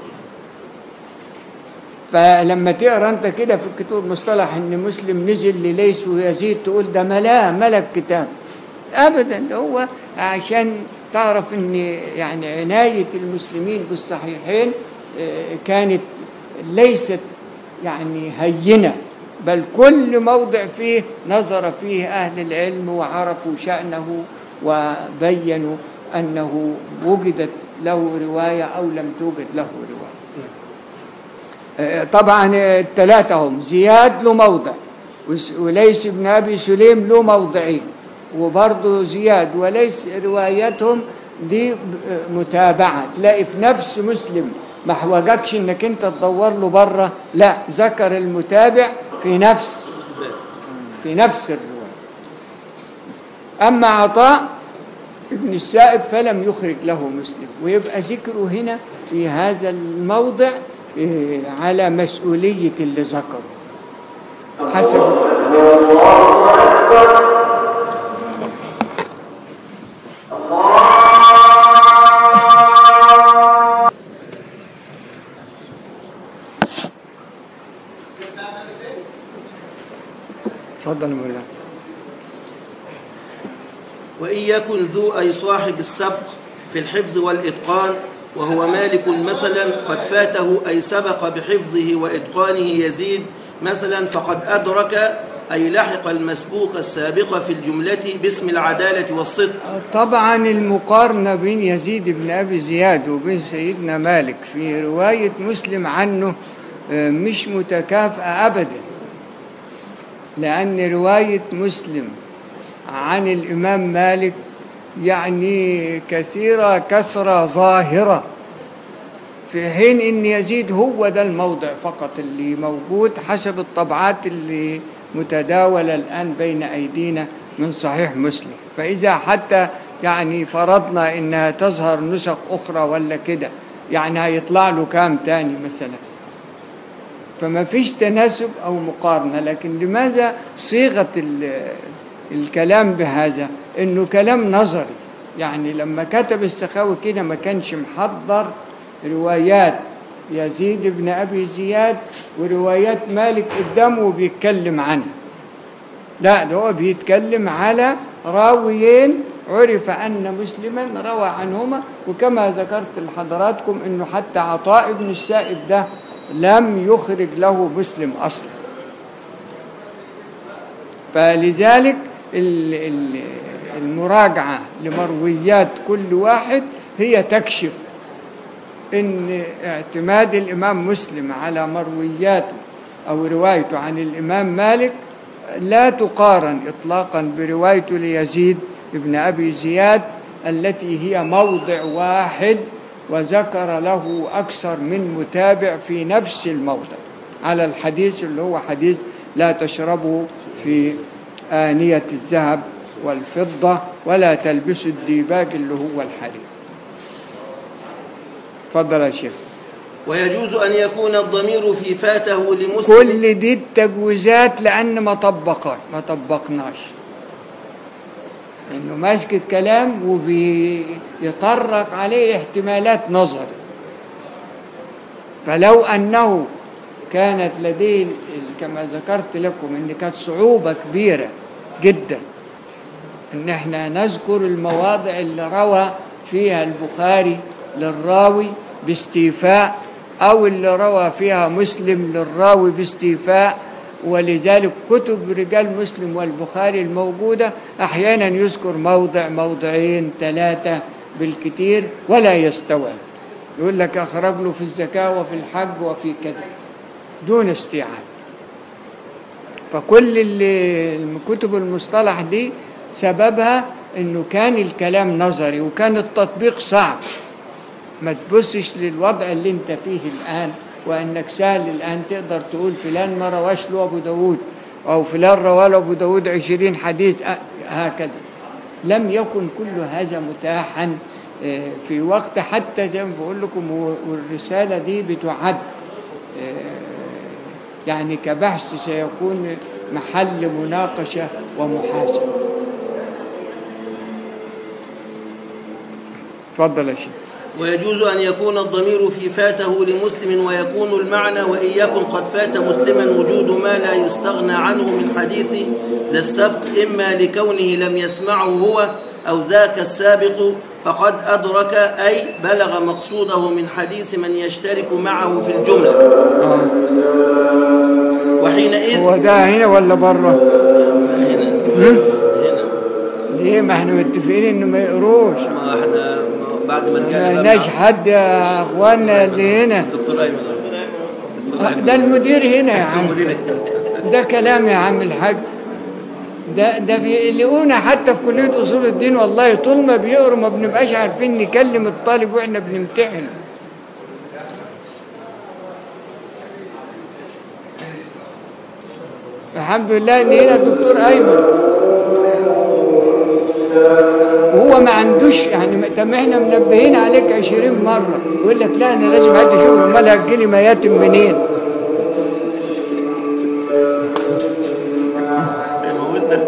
فلما تقرا انت كده في الكتاب المصطلح ان مسلم نزل لليس ويزيد تقول ده ملا ملك كتاب ابدا ده هو عشان تعرف ان يعني عنايه المسلمين بالصحيحين آه، كانت ليست يعني هينه بل كل موضع فيه نظر فيه اهل العلم وعرفوا شانه وبينوا انه وجدت له روايه او لم توجد له روايه آه، طبعا الثلاثه هم زياد له موضع وس- وليس بن ابي سليم له موضعين وبرضه زياد وليس روايتهم دي ب- متابعه تلاقي في نفس مسلم ما حوجكش انك انت تدور له بره لا ذكر المتابع في نفس في نفس الروايه اما عطاء ابن السائب فلم يخرج له مسلم ويبقى ذكره هنا في هذا الموضع إيه، على مسؤوليه اللي ذكره حسب تفضل يا مولانا وإن يكن ذو أي صاحب السبق في الحفظ والإتقان وهو مالك مثلا قد فاته أي سبق بحفظه وإتقانه يزيد مثلا فقد أدرك أي لحق المسبوق السابق في الجملة باسم العدالة والصدق طبعا المقارنة بين يزيد بن أبي زياد وبين سيدنا مالك في رواية مسلم عنه آه، مش متكافئة أبدا لأن رواية مسلم عن الإمام مالك يعني كثيرة كثرة ظاهرة في حين ان يزيد هو ده الموضع فقط اللي موجود حسب الطبعات اللي متداولة الآن بين أيدينا من صحيح مسلم فإذا حتى يعني فرضنا إنها تظهر نسخ أخرى ولا كده يعني هيطلع له كام تاني مثلا فما فيش تناسب أو مقارنة لكن لماذا صيغة ال- الكلام بهذا إنه كلام نظري يعني لما كتب السخاوي كده ما كانش محضر روايات يزيد بن أبي زياد وروايات مالك قدامه بيتكلم عنها لا ده هو بيتكلم على راويين عرف أن مسلما روى عنهما وكما ذكرت لحضراتكم أنه حتى عطاء بن السائب ده لم يخرج له مسلم أصلا فلذلك ال- ال- المراجعة لمرويات كل واحد هي تكشف ان اعتماد الامام مسلم على مروياته او روايته عن الامام مالك لا تقارن اطلاقا بروايته ليزيد ابن ابي زياد التي هي موضع واحد وذكر له اكثر من متابع في نفس الموضع على الحديث اللي هو حديث لا تشربوا في آنية الذهب والفضة ولا تلبسوا الديباج اللي هو الحرير تفضل يا شيخ ويجوز أن يكون الضمير في فاته لمسلم كل دي التجويزات لان ما طبقاش ما طبقناش انه ماسك الكلام وبيطرق عليه احتمالات نظر فلو انه كانت لديه ال- ال- كما ذكرت لكم ان كانت صعوبه كبيره جدا ان احنا نذكر المواضع اللي روى فيها البخاري للراوي باستيفاء او اللي روى فيها مسلم للراوي باستيفاء ولذلك كتب رجال مسلم والبخاري الموجوده احيانا يذكر موضع موضعين ثلاثه بالكثير ولا يستوعب يقول لك اخرج له في الزكاه وفي الحج وفي كذا دون استيعاب فكل اللي الكتب المصطلح دي سببها انه كان الكلام نظري وكان التطبيق صعب ما تبصش للوضع اللي انت فيه الان وانك سهل الان تقدر تقول فلان ما رواش له ابو داود او فلان روى له ابو داود عشرين حديث أ- هكذا لم يكن كل هذا متاحا آه، في وقت حتى زي ما بقول لكم و- والرساله دي بتعد آه، يعني كبحث سيكون محل مناقشه ومحاسبه تفضل يا شيخ ويجوز أن يكون الضمير في فاته لمسلم ويكون المعنى وإن يكن قد فات مسلما وجود ما لا يستغنى عنه من حديث ذا السبق إما لكونه لم يسمعه هو أو ذاك السابق فقد أدرك أي بلغ مقصوده من حديث من يشترك معه في الجملة وحينئذ هو ده هنا ولا بره؟ هنا هنا ليه ما احنا متفقين انه ما يقروش ما احنا ما- بعد ما ما رجعنا لناش حد يا اخوانا اللي هنا دكتور أيمن دكتور آه، أيمن. ده المدير هنا يا عم مدير ده كلام يا عم الحاج ده ده بيقلقونا حتى في كلية أصول الدين والله طول ما بيقروا ما بنبقاش عارفين نكلم الطالب وإحنا بنمتحن الحمد لله إن هنا الدكتور أيمن وهو ما عندوش يعني ما- طب احنا منبهين عليك عشرين مرة يقول لك لا أنا لازم أدي شغل أمال هتجيلي مياتم منين؟ هيموتنا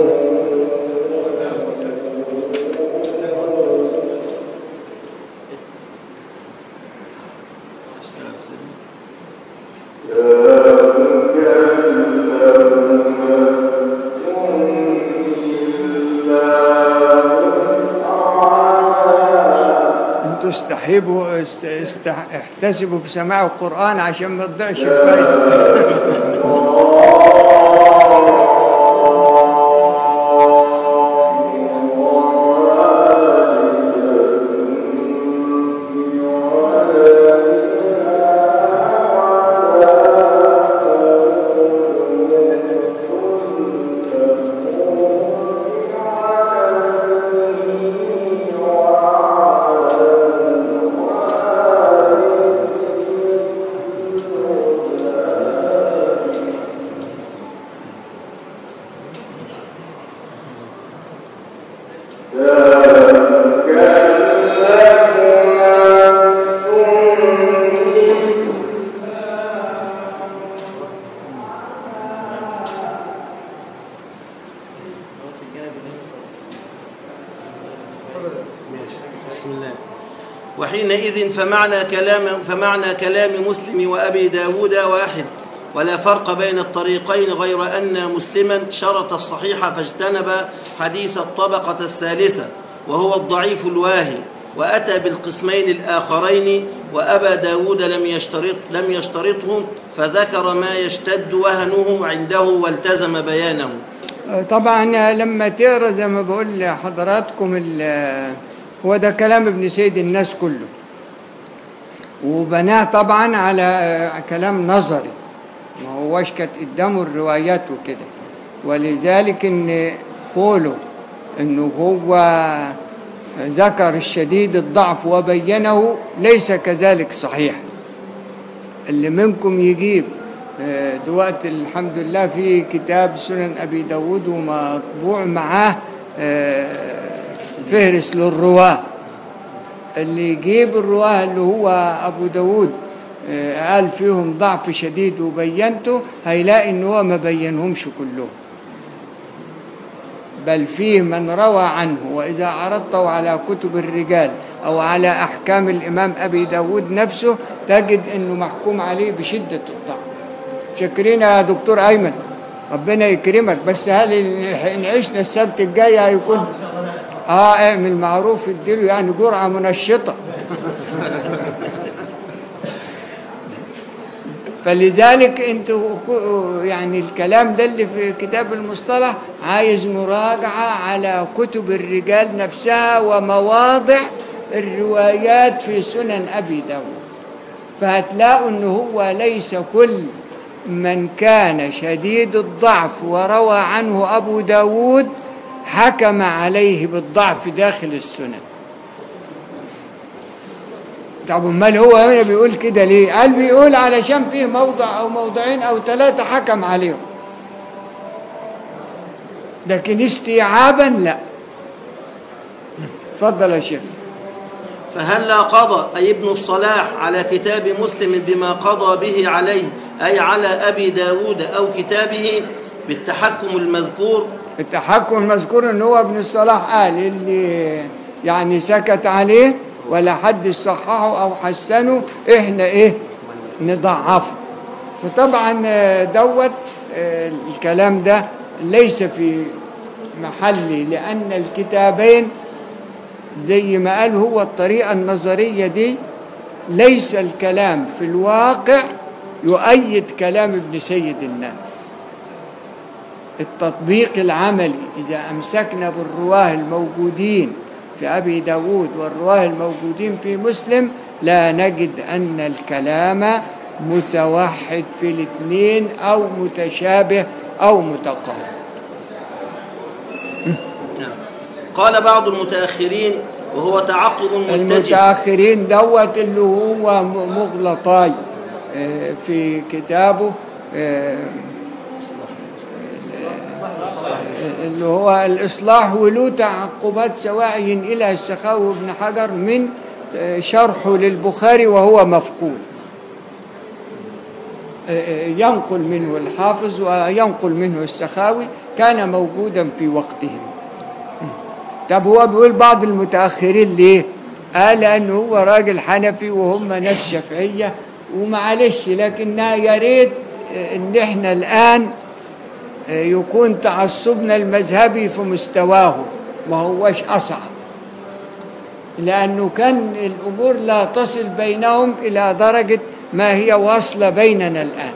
انتوا استحبوا است... است... احتسبوا في سماع القرآن عشان ما تضيعش الفائدة بسم الله وحينئذ فمعنى كلام فمعنى كلام مسلم وأبي داود واحد ولا فرق بين الطريقين غير أن مسلما شرط الصحيح فاجتنب حديث الطبقة الثالثة وهو الضعيف الواهي وأتى بالقسمين الآخرين وأبا داود لم يشترط لم يشترطه فذكر ما يشتد وهنه عنده والتزم بيانه طبعا لما تقرا زي ما بقول لحضراتكم ال- هو ده كلام ابن سيد الناس كله وبناه طبعا على كلام نظري ما هوش كانت قدامه الروايات وكده ولذلك ان قوله انه هو ذكر الشديد الضعف وبينه ليس كذلك صحيح اللي منكم يجيب آه، دلوقتي الحمد لله في كتاب سنن أبي داود ومطبوع معاه آه، فهرس للرواة اللي يجيب الرواة اللي هو أبو داود آه، قال فيهم ضعف شديد وبينته هيلاقي إن هو ما بينهمش كلهم بل فيه من روى عنه وإذا عرضته على كتب الرجال أو على أحكام الإمام أبي داود نفسه تجد أنه محكوم عليه بشدة الضعف شكرين يا دكتور أيمن ربنا يكرمك بس هل إن عشنا السبت الجاي هيكون اه اعمل معروف اديله يعني جرعة منشطة فلذلك انتوا يعني الكلام ده اللي في كتاب المصطلح عايز مراجعة على كتب الرجال نفسها ومواضع الروايات في سنن أبي داود فهتلاقوا ان هو ليس كل من كان شديد الضعف وروى عنه أبو داود حكم عليه بالضعف داخل السنن طب امال هو هنا بيقول كده ليه؟ قال بيقول علشان فيه موضع او موضعين او ثلاثه حكم عليهم. لكن استيعابا لا. اتفضل يا شيخ. فهلا قضى أي ابن الصلاح على كتاب مسلم بما قضى به عليه أي على أبي داود أو كتابه بالتحكم المذكور التحكم المذكور ان هو ابن الصلاح قال اللي يعني سكت عليه ولا حد صححه او حسنه احنا ايه نضعفه فطبعا آه، دوت آه، الكلام ده ليس في محله لان الكتابين زي ما قال هو الطريقه النظريه دي ليس الكلام في الواقع يؤيد كلام ابن سيد الناس التطبيق العملي إذا أمسكنا بالرواه الموجودين في أبي داود والرواه الموجودين في مسلم لا نجد أن الكلام متوحد في الاثنين أو متشابه أو متقارب نعم. قال بعض المتأخرين وهو تعقب متجه المتأخرين دوت اللي هو م- مغلطاي آه، في كتابه آه، اللي هو الإصلاح وله تعقبات سواعي إلى السخاوي بن حجر من آه، شرحه للبخاري وهو مفقود آه، ينقل منه الحافظ وينقل منه السخاوي كان موجودا في وقتهم طب هو بيقول بعض المتأخرين ليه؟ قال لأنه هو راجل حنفي وهم ناس شافعية ومعلش لكنها يا ريت إن إحنا الآن يكون تعصبنا المذهبي في مستواه ما هوش أصعب لأنه كان الأمور لا تصل بينهم إلى درجة ما هي واصلة بيننا الآن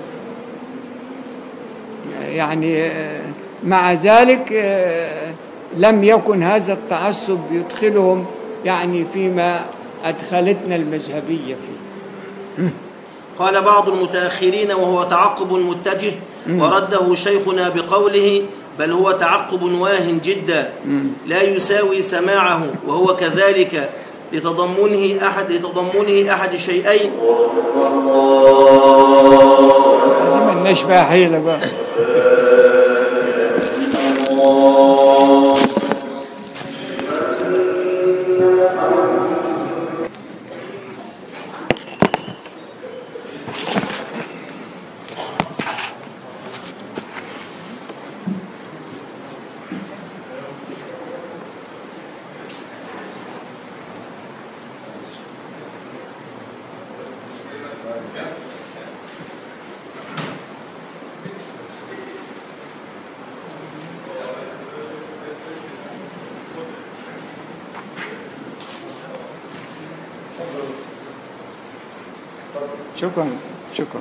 يعني آه، مع ذلك آه، لم يكن هذا التعصب يدخلهم يعني فيما أدخلتنا المذهبية فيه قال بعض المتأخرين وهو تعقب متجه ورده شيخنا بقوله بل هو تعقب واه جدا لا يساوي سماعه وهو كذلك لتضمنه أحد لتضمنه أحد شيئين ما لناش فيها حيلة بقى شكرا شكرا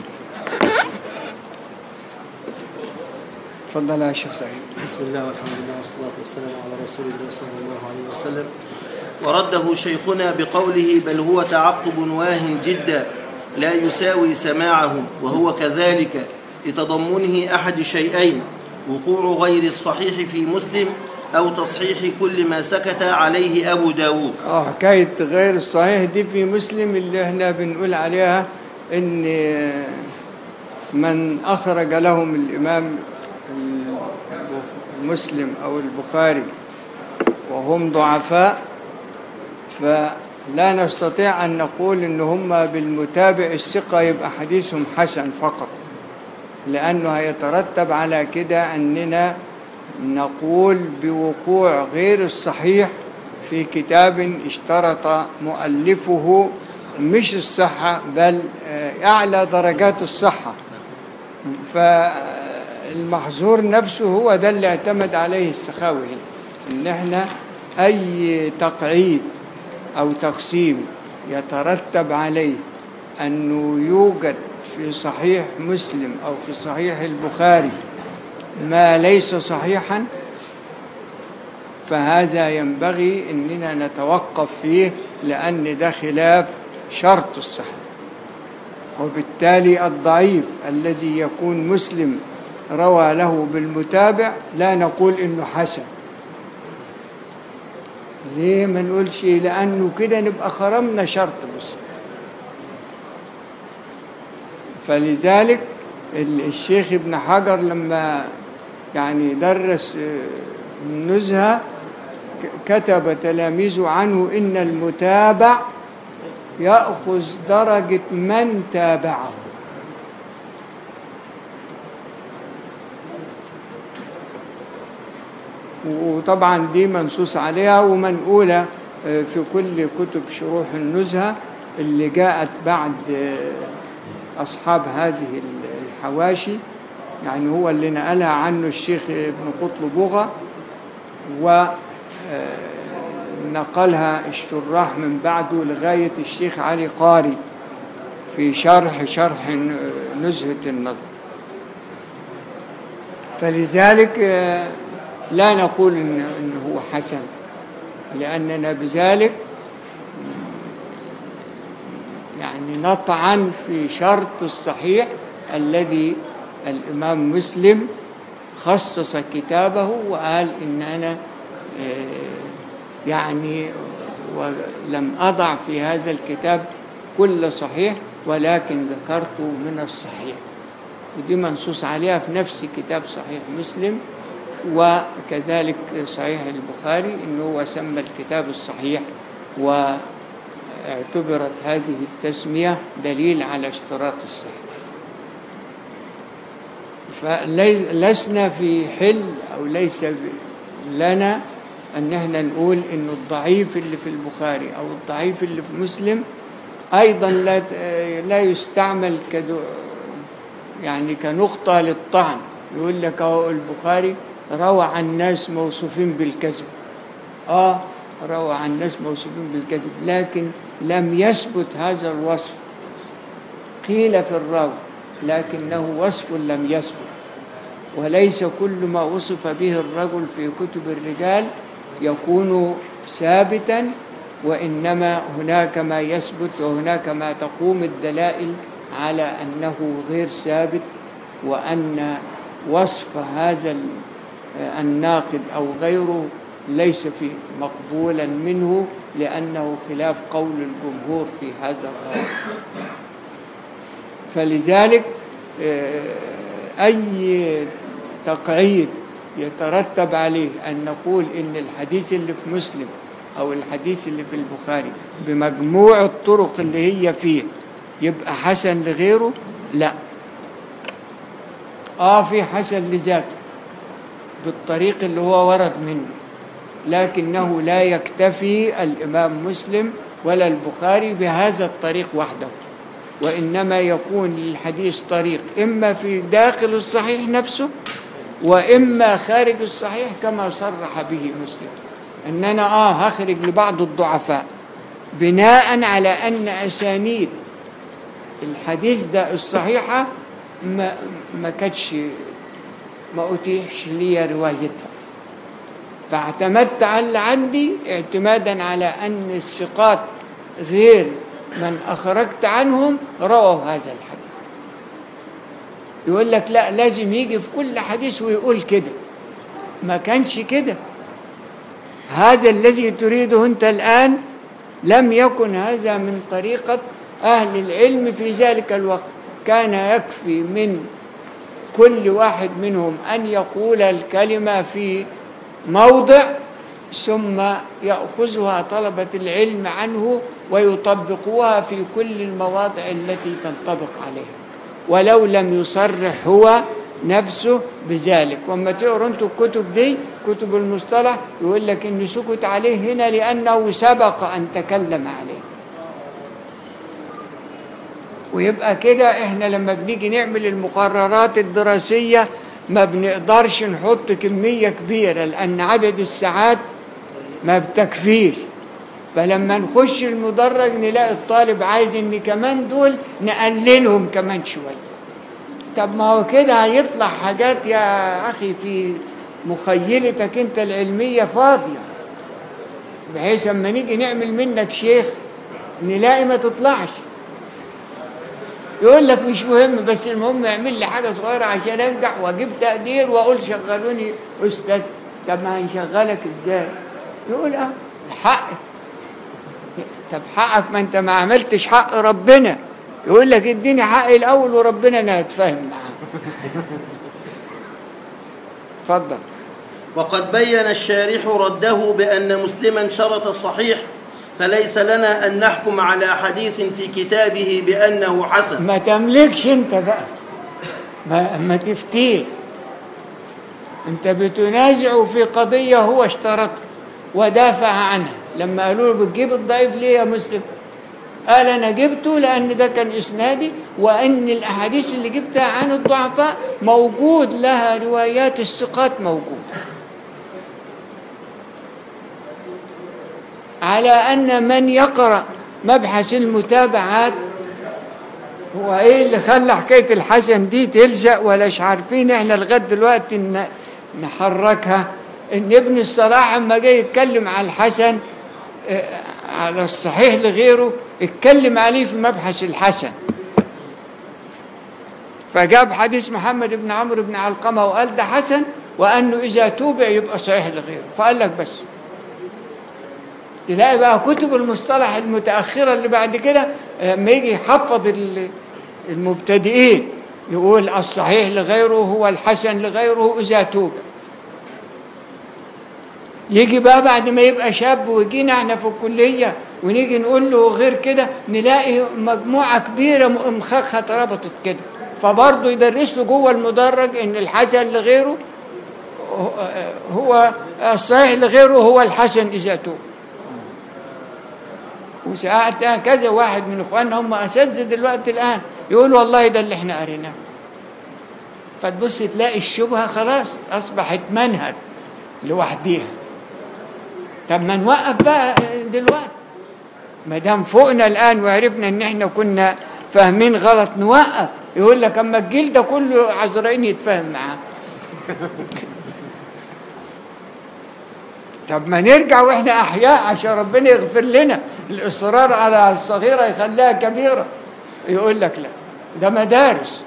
تفضل يا شيخ سعيد بسم الله والحمد لله والصلاة والسلام على رسول الله صلى الله عليه وسلم ورده شيخنا بقوله بل هو تعقب واه جدا لا يساوي سماعه وهو كذلك لتضمنه أحد شيئين وقوع غير الصحيح في مسلم أو تصحيح كل ما سكت عليه أبو داود اه حكاية غير الصحيح دي في مسلم اللي احنا بنقول عليها ان من اخرج لهم الامام مسلم او البخاري وهم ضعفاء فلا نستطيع ان نقول ان هم بالمتابع الثقة يبقى حديثهم حسن فقط لانه هيترتب على كده اننا نقول بوقوع غير الصحيح في كتاب اشترط مؤلفه مش الصحة بل آه، أعلى درجات الصحة فالمحظور نفسه هو ده اللي اعتمد عليه السخاوي هنا إن احنا أي تقعيد أو تقسيم يترتب عليه أنه يوجد في صحيح مسلم أو في صحيح البخاري ما ليس صحيحا فهذا ينبغي اننا نتوقف فيه لان ده خلاف شرط الصحه وبالتالي الضعيف الذي يكون مسلم روى له بالمتابع لا نقول انه حسن ليه ما نقولش لانه كده نبقى خرمنا شرط مسلم فلذلك ال- الشيخ ابن حجر لما يعني درس آه، النزهة ك- كتب تلاميذه عنه إن المتابع يأخذ درجة من تابعه وطبعا دي منصوص عليها ومنقولة آه، في كل كتب شروح النزهة اللي جاءت بعد آه، أصحاب هذه الحواشي يعني هو اللي نقلها عنه الشيخ ابن قطب بغى ونقلها الشراح من بعده لغاية الشيخ علي قاري في شرح شرح نزهة النظر فلذلك آه، لا نقول إن إنه هو حسن لأننا بذلك يعني نطعن في شرط الصحيح الذي الإمام مسلم خصص كتابه وقال إن أنا آه، يعني ولم أضع في هذا الكتاب كل صحيح ولكن ذكرت من الصحيح ودي منصوص عليها في نفس كتاب صحيح مسلم وكذلك صحيح البخاري انه هو سمى الكتاب الصحيح واعتبرت هذه التسمية دليل على اشتراط الصحة فلسنا في حل او ليس ب- لنا ان احنا نقول انه الضعيف اللي في البخاري او الضعيف اللي في مسلم ايضا لا ت- لا يستعمل كدو يعني كنقطة للطعن يقول لك اهو البخاري روى عن ناس موصوفين بالكذب اه روى عن ناس موصوفين بالكذب لكن لم يثبت هذا الوصف قيل في الراوي لكنه وصف لم يثبت وليس كل ما وصف به الرجل في كتب الرجال يكون ثابتا وإنما هناك ما يثبت وهناك ما تقوم الدلائل على أنه غير ثابت وأن وصف هذا ال- الناقد أو غيره ليس في مقبولا منه لأنه خلاف قول الجمهور في هذا الرأي فلذلك آه، أي تقعيد يترتب عليه أن نقول إن الحديث اللي في مسلم أو الحديث اللي في البخاري بمجموع الطرق اللي هي فيه يبقى حسن لغيره لا آه في حسن لذاته بالطريق اللي هو ورد منه لكنه لا يكتفي الإمام مسلم ولا البخاري بهذا الطريق وحده وإنما يكون للحديث طريق إما في داخل الصحيح نفسه وإما خارج الصحيح كما صرح به مسلم أن أنا آه هخرج لبعض الضعفاء بناء على أن أسانيد الحديث ده الصحيحة ما, ما كانتش ما أتيحش لي روايتها فاعتمدت على اللي عندي اعتمادا على أن الثقات غير من أخرجت عنهم رووا هذا الحديث يقول لك لا لازم يجي في كل حديث ويقول كده ما كانش كده هذا الذي تريده أنت الآن لم يكن هذا من طريقة أهل العلم في ذلك الوقت كان يكفي من كل واحد منهم أن يقول الكلمة في موضع ثم يأخذها طلبة العلم عنه ويطبقوها في كل المواضع التي تنطبق عليها ولو لم يصرح هو نفسه بذلك وما تقروا انتوا الكتب دي كتب المصطلح يقول لك ان سكت عليه هنا لانه سبق ان تكلم عليه ويبقى كده احنا لما بنيجي نعمل المقررات الدراسية ما بنقدرش نحط كمية كبيرة لأن عدد الساعات ما بتكفيش فلما نخش المدرج نلاقي الطالب عايز ان كمان دول نقللهم كمان شوية طب ما هو كده هيطلع حاجات يا أخي في مخيلتك انت العلمية فاضية بحيث اما نيجي نعمل منك شيخ نلاقي ما تطلعش يقول لك مش مهم بس المهم يعمل لي حاجه صغيره عشان انجح واجيب تقدير واقول شغلوني استاذ طب ما هنشغلك ازاي؟ يقول اه حق طب حقك ما انت ما عملتش حق ربنا يقول لك اديني حقي الاول وربنا انا هتفاهم معاه اتفضل وقد بين الشارح رده بأن مسلما شرط الصحيح فليس لنا أن نحكم على حديث في كتابه بأنه حسن ما تملكش انت بقى ما, ما تفتيه انت بتنازع في قضية هو اشترطها ودافع عنها لما قالوا له بتجيب الضعيف ليه يا مسلم قال انا جبته لان ده كان اسنادي وان الاحاديث اللي جبتها عن الضعفاء موجود لها روايات الثقات موجوده على ان من يقرا مبحث المتابعات هو ايه اللي خلى حكايه الحسن دي تلزق ولاش عارفين احنا لغايه دلوقتي ان نحركها ان ابن الصلاح اما جاي يتكلم على الحسن آه، على الصحيح لغيره اتكلم عليه في مبحث الحسن فجاب حديث محمد بن عمرو بن علقمه وقال ده حسن وانه اذا توبع يبقى صحيح لغيره فقال لك بس تلاقي بقى كتب المصطلح المتأخرة اللي بعد كده لما يجي يحفظ ال- المبتدئين يقول الصحيح لغيره هو الحسن لغيره إذا توب يجي بقى بعد ما يبقى شاب ويجينا احنا في الكلية ونيجي نقول له غير كده نلاقي مجموعة كبيرة مخخة ربطت كده فبرضه يدرس له جوه المدرج ان الحسن لغيره هو الصحيح لغيره هو الحسن إذا توب وساعات كذا واحد من اخواننا هم اساتذه دلوقتي الان يقول والله ده اللي احنا قريناه فتبص تلاقي الشبهه خلاص اصبحت منهج لوحديها طب ما نوقف بقى دلوقتي ما دام فوقنا الان وعرفنا ان احنا كنا فاهمين غلط نوقف يقول لك اما الجيل ده كله عذرائين يتفاهم معاه طب ما نرجع واحنا احياء عشان ربنا يغفر لنا الاصرار على الصغيره يخليها كبيره يقول لك لا ده مدارس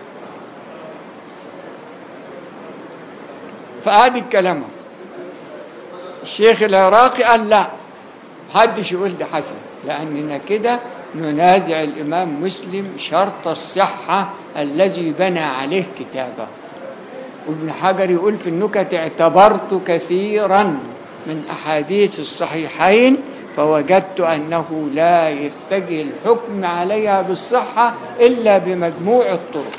فادي الكلام الشيخ العراقي قال لا محدش يقول ده حسن لاننا كده ننازع الامام مسلم شرط الصحه الذي بنى عليه كتابه وابن حجر يقول في النكت اعتبرت كثيرا من أحاديث الصحيحين فوجدت أنه لا يتجه الحكم عليها بالصحة إلا بمجموع الطرق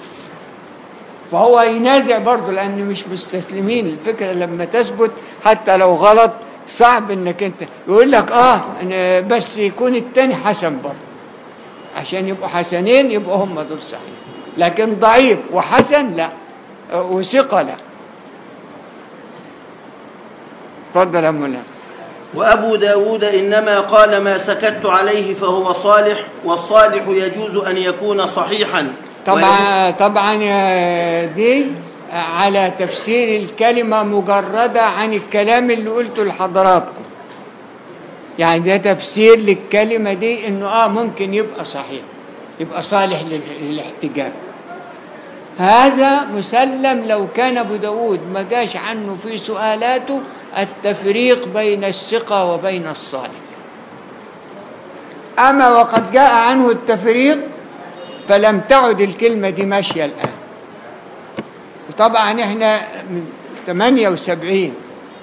فهو ينازع برضه لأن مش مستسلمين الفكرة لما تثبت حتى لو غلط صعب انك انت يقول لك اه أنا بس يكون التاني حسن برضه عشان يبقوا حسنين يبقوا هم دول صحيح لكن ضعيف وحسن لا وثقة لا اتفضل يا مولانا وأبو داود إنما قال ما سكت عليه فهو صالح والصالح يجوز أن يكون صحيحا طبعا طبعا يا دي على تفسير الكلمة مجردة عن الكلام اللي قلته لحضراتكم يعني ده تفسير للكلمة دي انه اه ممكن يبقى صحيح يبقى صالح لل- للاحتجاج هذا مسلم لو كان ابو داود ما جاش عنه في سؤالاته التفريق بين الثقة وبين الصالح أما وقد جاء عنه التفريق فلم تعد الكلمة دي ماشية الآن وطبعا احنا من 78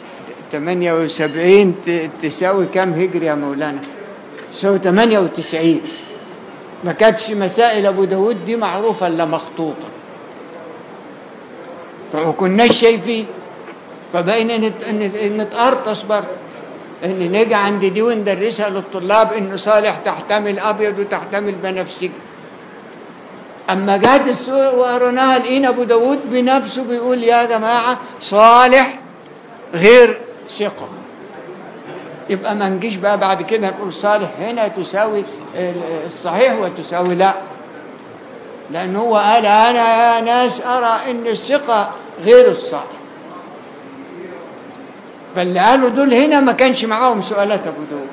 78 ت- تساوي كم هجري يا مولانا تساوي 98 ما كانتش مسائل ابو داود دي معروفة الا مخطوطة فما كناش شايفين فبقينا نت- نت- نتقرطس برضه ان نيجي عند دي وندرسها للطلاب انه صالح تحتمل ابيض وتحتمل بنفسجي اما جات السوق وقرناها لقينا ابو داود بنفسه بيقول يا جماعه صالح غير ثقه يبقى ما نجيش بقى بعد كده نقول صالح هنا تساوي الصحيح وتساوي لا لان هو قال انا يا ناس ارى ان الثقه غير الصالح فاللي قالوا دول هنا ما كانش معاهم سؤالات ابو داود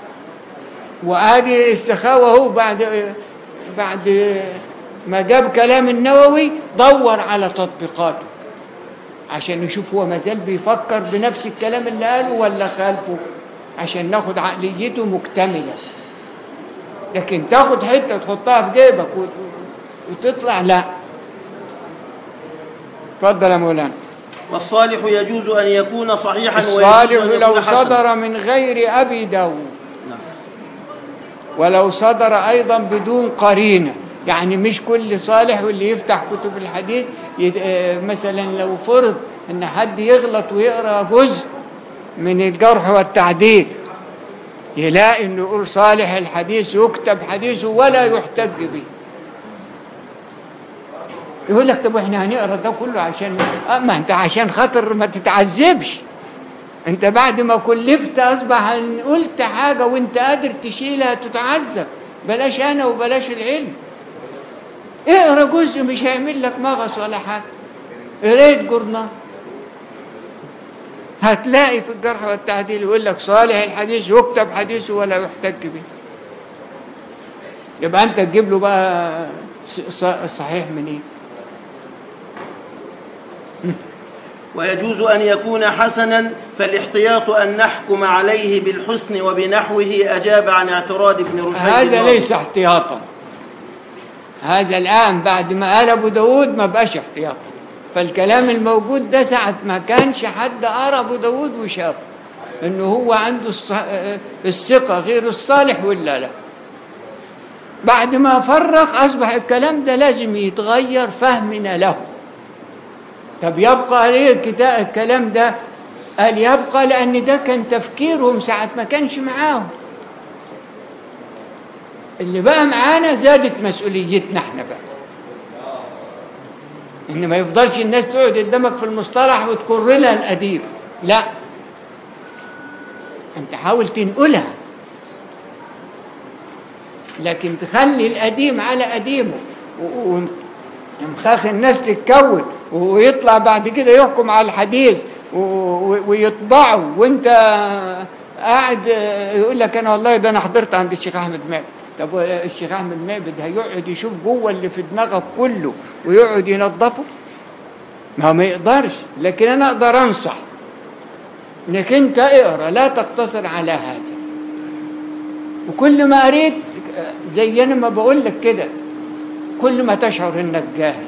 وادي السخاوه هو بعد بعد ما جاب كلام النووي دور على تطبيقاته عشان يشوف هو ما زال بيفكر بنفس الكلام اللي قاله ولا خالفه عشان ناخد عقليته مكتمله لكن تاخد حته تحطها في جيبك وت- وتطلع لا اتفضل يا مولانا والصالح يجوز أن يكون صحيحا ويجوز الصالح أن لو يكون حسنا صدر من غير أبي داود نعم. ولو صدر أيضا بدون قرينة يعني مش كل صالح واللي يفتح كتب الحديث يت... آه، مثلا لو فرض ان حد يغلط ويقرا جزء من الجرح والتعديل يلاقي انه يقول صالح الحديث يكتب حديثه ولا يحتج به يقول لك طب احنا هنقرا ده كله عشان آه، ما انت عشان خاطر ما تتعذبش انت بعد ما كلفت اصبح ان قلت حاجه وانت قادر تشيلها تتعذب بلاش انا وبلاش العلم اقرا جزء مش هيعمل لك مغص ولا حاجه قريت جورنال هتلاقي في الجرح والتعديل يقول لك صالح الحديث يكتب حديثه ولا يحتج به يبقى انت تجيب له بقى ص- ص- صحيح من ايه ويجوز أن يكون حسنا فالاحتياط أن نحكم عليه بالحسن وبنحوه أجاب عن اعتراض ابن رشيد هذا الماضي. ليس احتياطا هذا الآن بعد ما قال أبو داود ما بقاش احتياطا فالكلام الموجود ده ساعة ما كانش حد قرأ أبو داود وشافه إنه هو عنده الص- الثقة غير الصالح ولا لا بعد ما فرق أصبح الكلام ده لازم يتغير فهمنا له طب يبقى ليه الكتاب الكلام ده قال يبقى لأن ده كان تفكيرهم ساعة ما كانش معاهم اللي بقى معانا زادت مسؤوليتنا احنا بقى ان ما يفضلش الناس تقعد قدامك في المصطلح وتكر لها القديم لا انت حاول تنقلها لكن تخلي القديم على قديمه و- ومخاخ الناس تتكون ويطلع بعد كده يحكم على الحديث و- و- ويطبعه وانت قاعد يقول لك انا والله ده انا حضرت عند الشيخ احمد معبد طب الشيخ احمد معبد هيقعد يشوف جوه اللي في دماغك كله ويقعد ينظفه ما هو ما يقدرش لكن انا اقدر انصح انك انت اقرا لا تقتصر على هذا وكل ما قريت زي انا ما بقول لك كده كل ما تشعر انك جاهل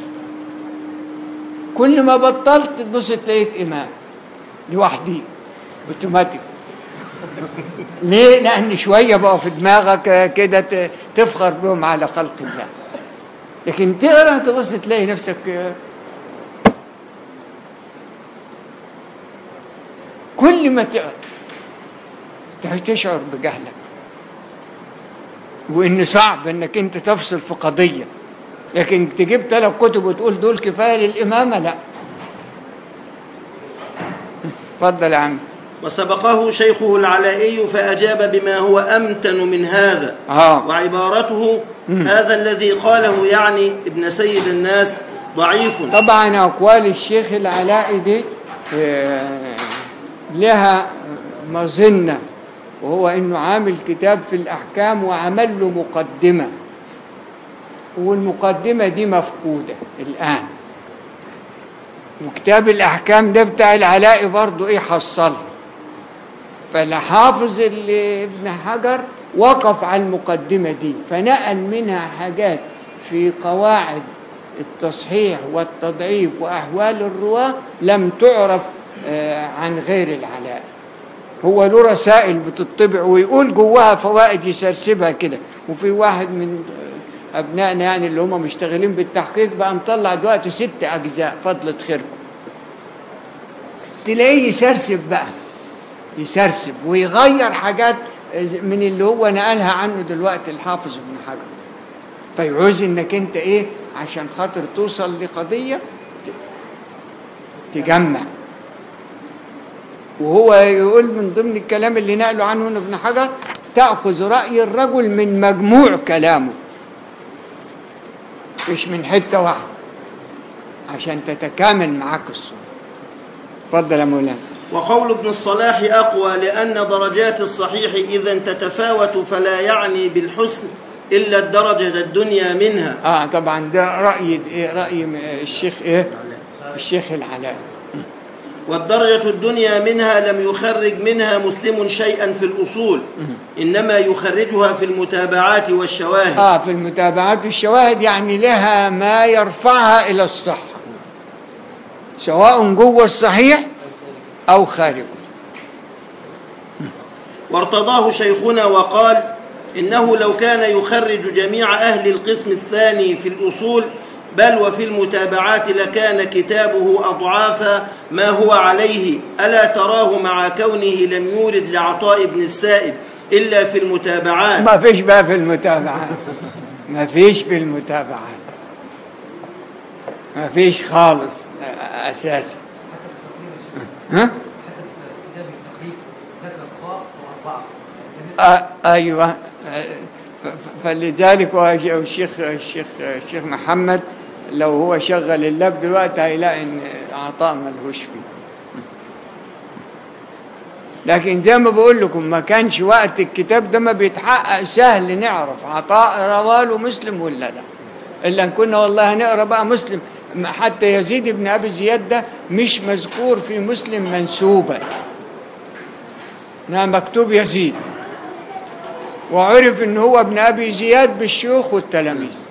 كل ما بطلت تبص تلاقيك امام لوحدي اوتوماتيك ليه؟ لأن شوية بقى في دماغك كده ت- تفخر بهم على خلق الله لكن تقرا تبص تلاقي نفسك كل ما تقرا تشعر بجهلك وان صعب انك انت تفصل في قضيه لكن تجيب ثلاث كتب وتقول دول كفايه للامامه لا اتفضل يا عم وسبقه شيخه العلائي فأجاب بما هو أمتن من هذا آه. وعبارته هذا الذي قاله يعني ابن سيد الناس ضعيف طبعا أقوال الشيخ العلائي دي آه، لها مظنة وهو إنه عامل كتاب في الأحكام وعمل له مقدمة والمقدمة دي مفقودة الآن وكتاب الأحكام ده بتاع العلائي برضه إيه حصلها فالحافظ اللي ابن حجر وقف على المقدمة دي فنقل منها حاجات في قواعد التصحيح والتضعيف وأحوال الرواة لم تعرف آه، عن غير العلاء هو له رسائل بتطبع ويقول جواها فوائد يسرسبها كده وفي واحد من آه، أبنائنا يعني اللي هم مشتغلين بالتحقيق بقى مطلع دلوقتي ست أجزاء فضلة خيركم تلاقيه يسرسب بقى يسرسب ويغير حاجات من اللي هو نقلها عنه دلوقتي الحافظ ابن حجر فيعوز انك انت ايه عشان خاطر توصل لقضية ت- تجمع وهو يقول من ضمن الكلام اللي نقله عنه ابن حجر تأخذ رأي الرجل من مجموع كلامه مش من حتة واحدة عشان تتكامل معاك الصورة اتفضل يا مولانا وقول ابن الصلاح أقوى لأن درجات الصحيح إذا تتفاوت فلا يعني بالحسن إلا الدرجة الدنيا منها اه طبعا ده رأي إيه رأي م- الشيخ ايه الشيخ العلاء والدرجة الدنيا منها لم يخرج منها مسلم شيئا في الأصول إنما يخرجها في المتابعات والشواهد اه في المتابعات والشواهد يعني لها ما يرفعها الى الصحة سواء جوه الصحيح او خارجه وارتضاه شيخنا وقال إنه لو كان يخرج جميع أهل القسم الثاني في الأصول بل وفي المتابعات لكان كتابه أضعاف ما هو عليه ألا تراه مع كونه لم يورد لعطاء بن السائب إلا في المتابعات ما فيش بقى في المتابعات ما فيش في المتابعات ما فيش خالص آه، اساسا ها كتاب التقريب ذكر خاء وأربعة آه ايوه آه، ف- ف- فلذلك هو الشيخ الشيخ الشيخ محمد لو هو شغل اللاب دلوقتي هيلاقي ان عطاء ملهوش فيه لكن زي ما بقول لكم ما كانش وقت الكتاب ده ما بيتحقق سهل نعرف عطاء رواله مسلم ولا لا الا ان كنا والله هنقرا بقى مسلم حتى يزيد بن ابي زياد ده مش مذكور في مسلم منسوبا نعم مكتوب يزيد وعرف ان هو ابن ابي زياد بالشيوخ والتلاميذ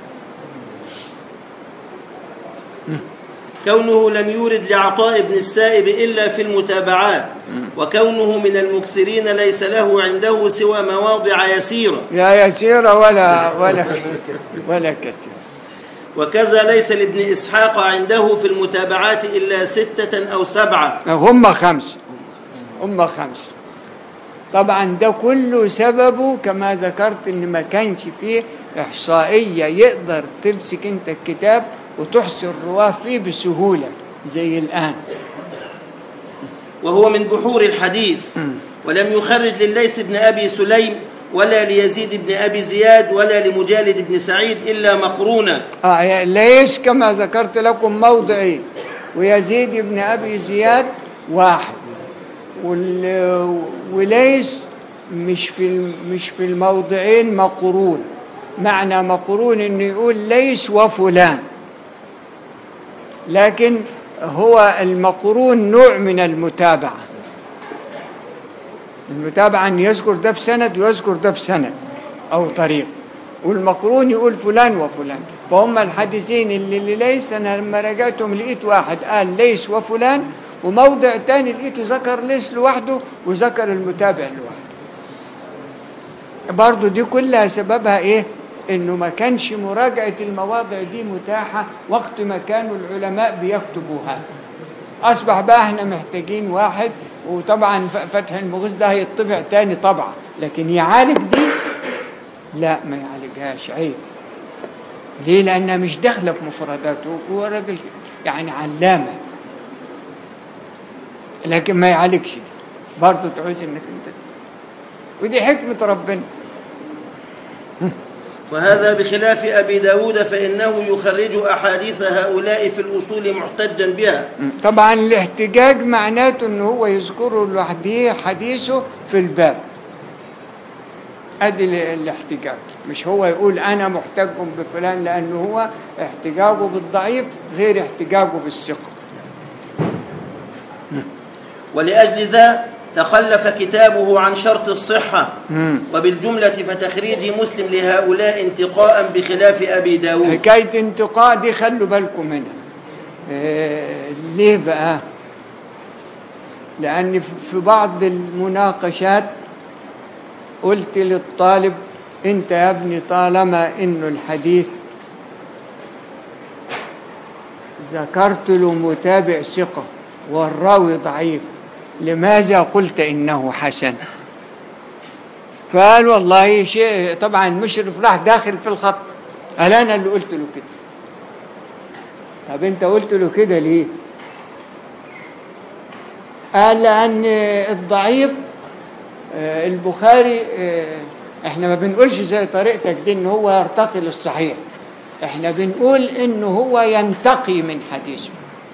كونه لم يورد لعطاء بن السائب إلا في المتابعات وكونه من المكثرين ليس له عنده سوى مواضع يسيرة لا يسير ولا ولا ولا كثير وكذا ليس لابن إسحاق عنده في المتابعات إلا ستة أو سبعة هم خمسة هم خمسة طبعا ده كله سببه كما ذكرت ان ما كانش فيه احصائية يقدر تمسك انت الكتاب وتحصي الرواه فيه بسهولة زي الآن وهو من بحور الحديث ولم يخرج لليث بن أبي سليم ولا ليزيد بن أبي زياد ولا لمجالد بن سعيد إلا مقرونا آه يعني ليش كما ذكرت لكم موضعين ويزيد بن أبي زياد واحد وال... وليس مش في مش في الموضعين مقرون معنى مقرون انه يقول ليس وفلان لكن هو المقرون نوع من المتابعة المتابعة أن يذكر ده في سند ويذكر ده في سند أو طريق والمقرون يقول فلان وفلان فهم الحديثين اللي, اللي ليس أنا لما راجعتهم لقيت واحد قال ليس وفلان وموضع تاني لقيته ذكر ليس لوحده وذكر المتابع لوحده برضو دي كلها سببها ايه انه ما كانش مراجعة المواضع دي متاحة وقت ما كانوا العلماء بيكتبوا هذا اصبح بقى احنا محتاجين واحد وطبعا ف- فتح المغيث ده هيطبع تاني طبعا لكن يعالج دي لا ما يعالجهاش عيب ليه لانها مش داخله في مفرداته هو راجل يعني علامه لكن ما يعالجش برضه تعوز انك انت ودي حكمة ربنا وهذا بخلاف أبي داود فإنه يخرج أحاديث هؤلاء في الأصول محتجا بها طبعا الاحتجاج معناته ان هو يذكره لوحده حديثه في الباب ادي ال- الاحتجاج مش هو يقول انا محتج بفلان لانه هو احتجاجه بالضعيف غير احتجاجه بالثقه ولأجل ذا تخلف كتابه عن شرط الصحة وبالجملة فتخريج مسلم لهؤلاء انتقاء بخلاف أبي داود حكايه انتقاء دي خلوا بالكم منها إيه ليه بقى لان في بعض المناقشات قلت للطالب انت يا ابني طالما انه الحديث ذكرت له متابع ثقه والراوي ضعيف لماذا قلت انه حسن فقال والله شيء طبعا مشرف راح داخل في الخط قال انا اللي قلت له كده طب انت قلت له كده ليه قال لان الضعيف آه، البخاري آه، احنا ما بنقولش زي طريقتك دي ان هو يرتقي للصحيح احنا بنقول ان هو ينتقي من حديثه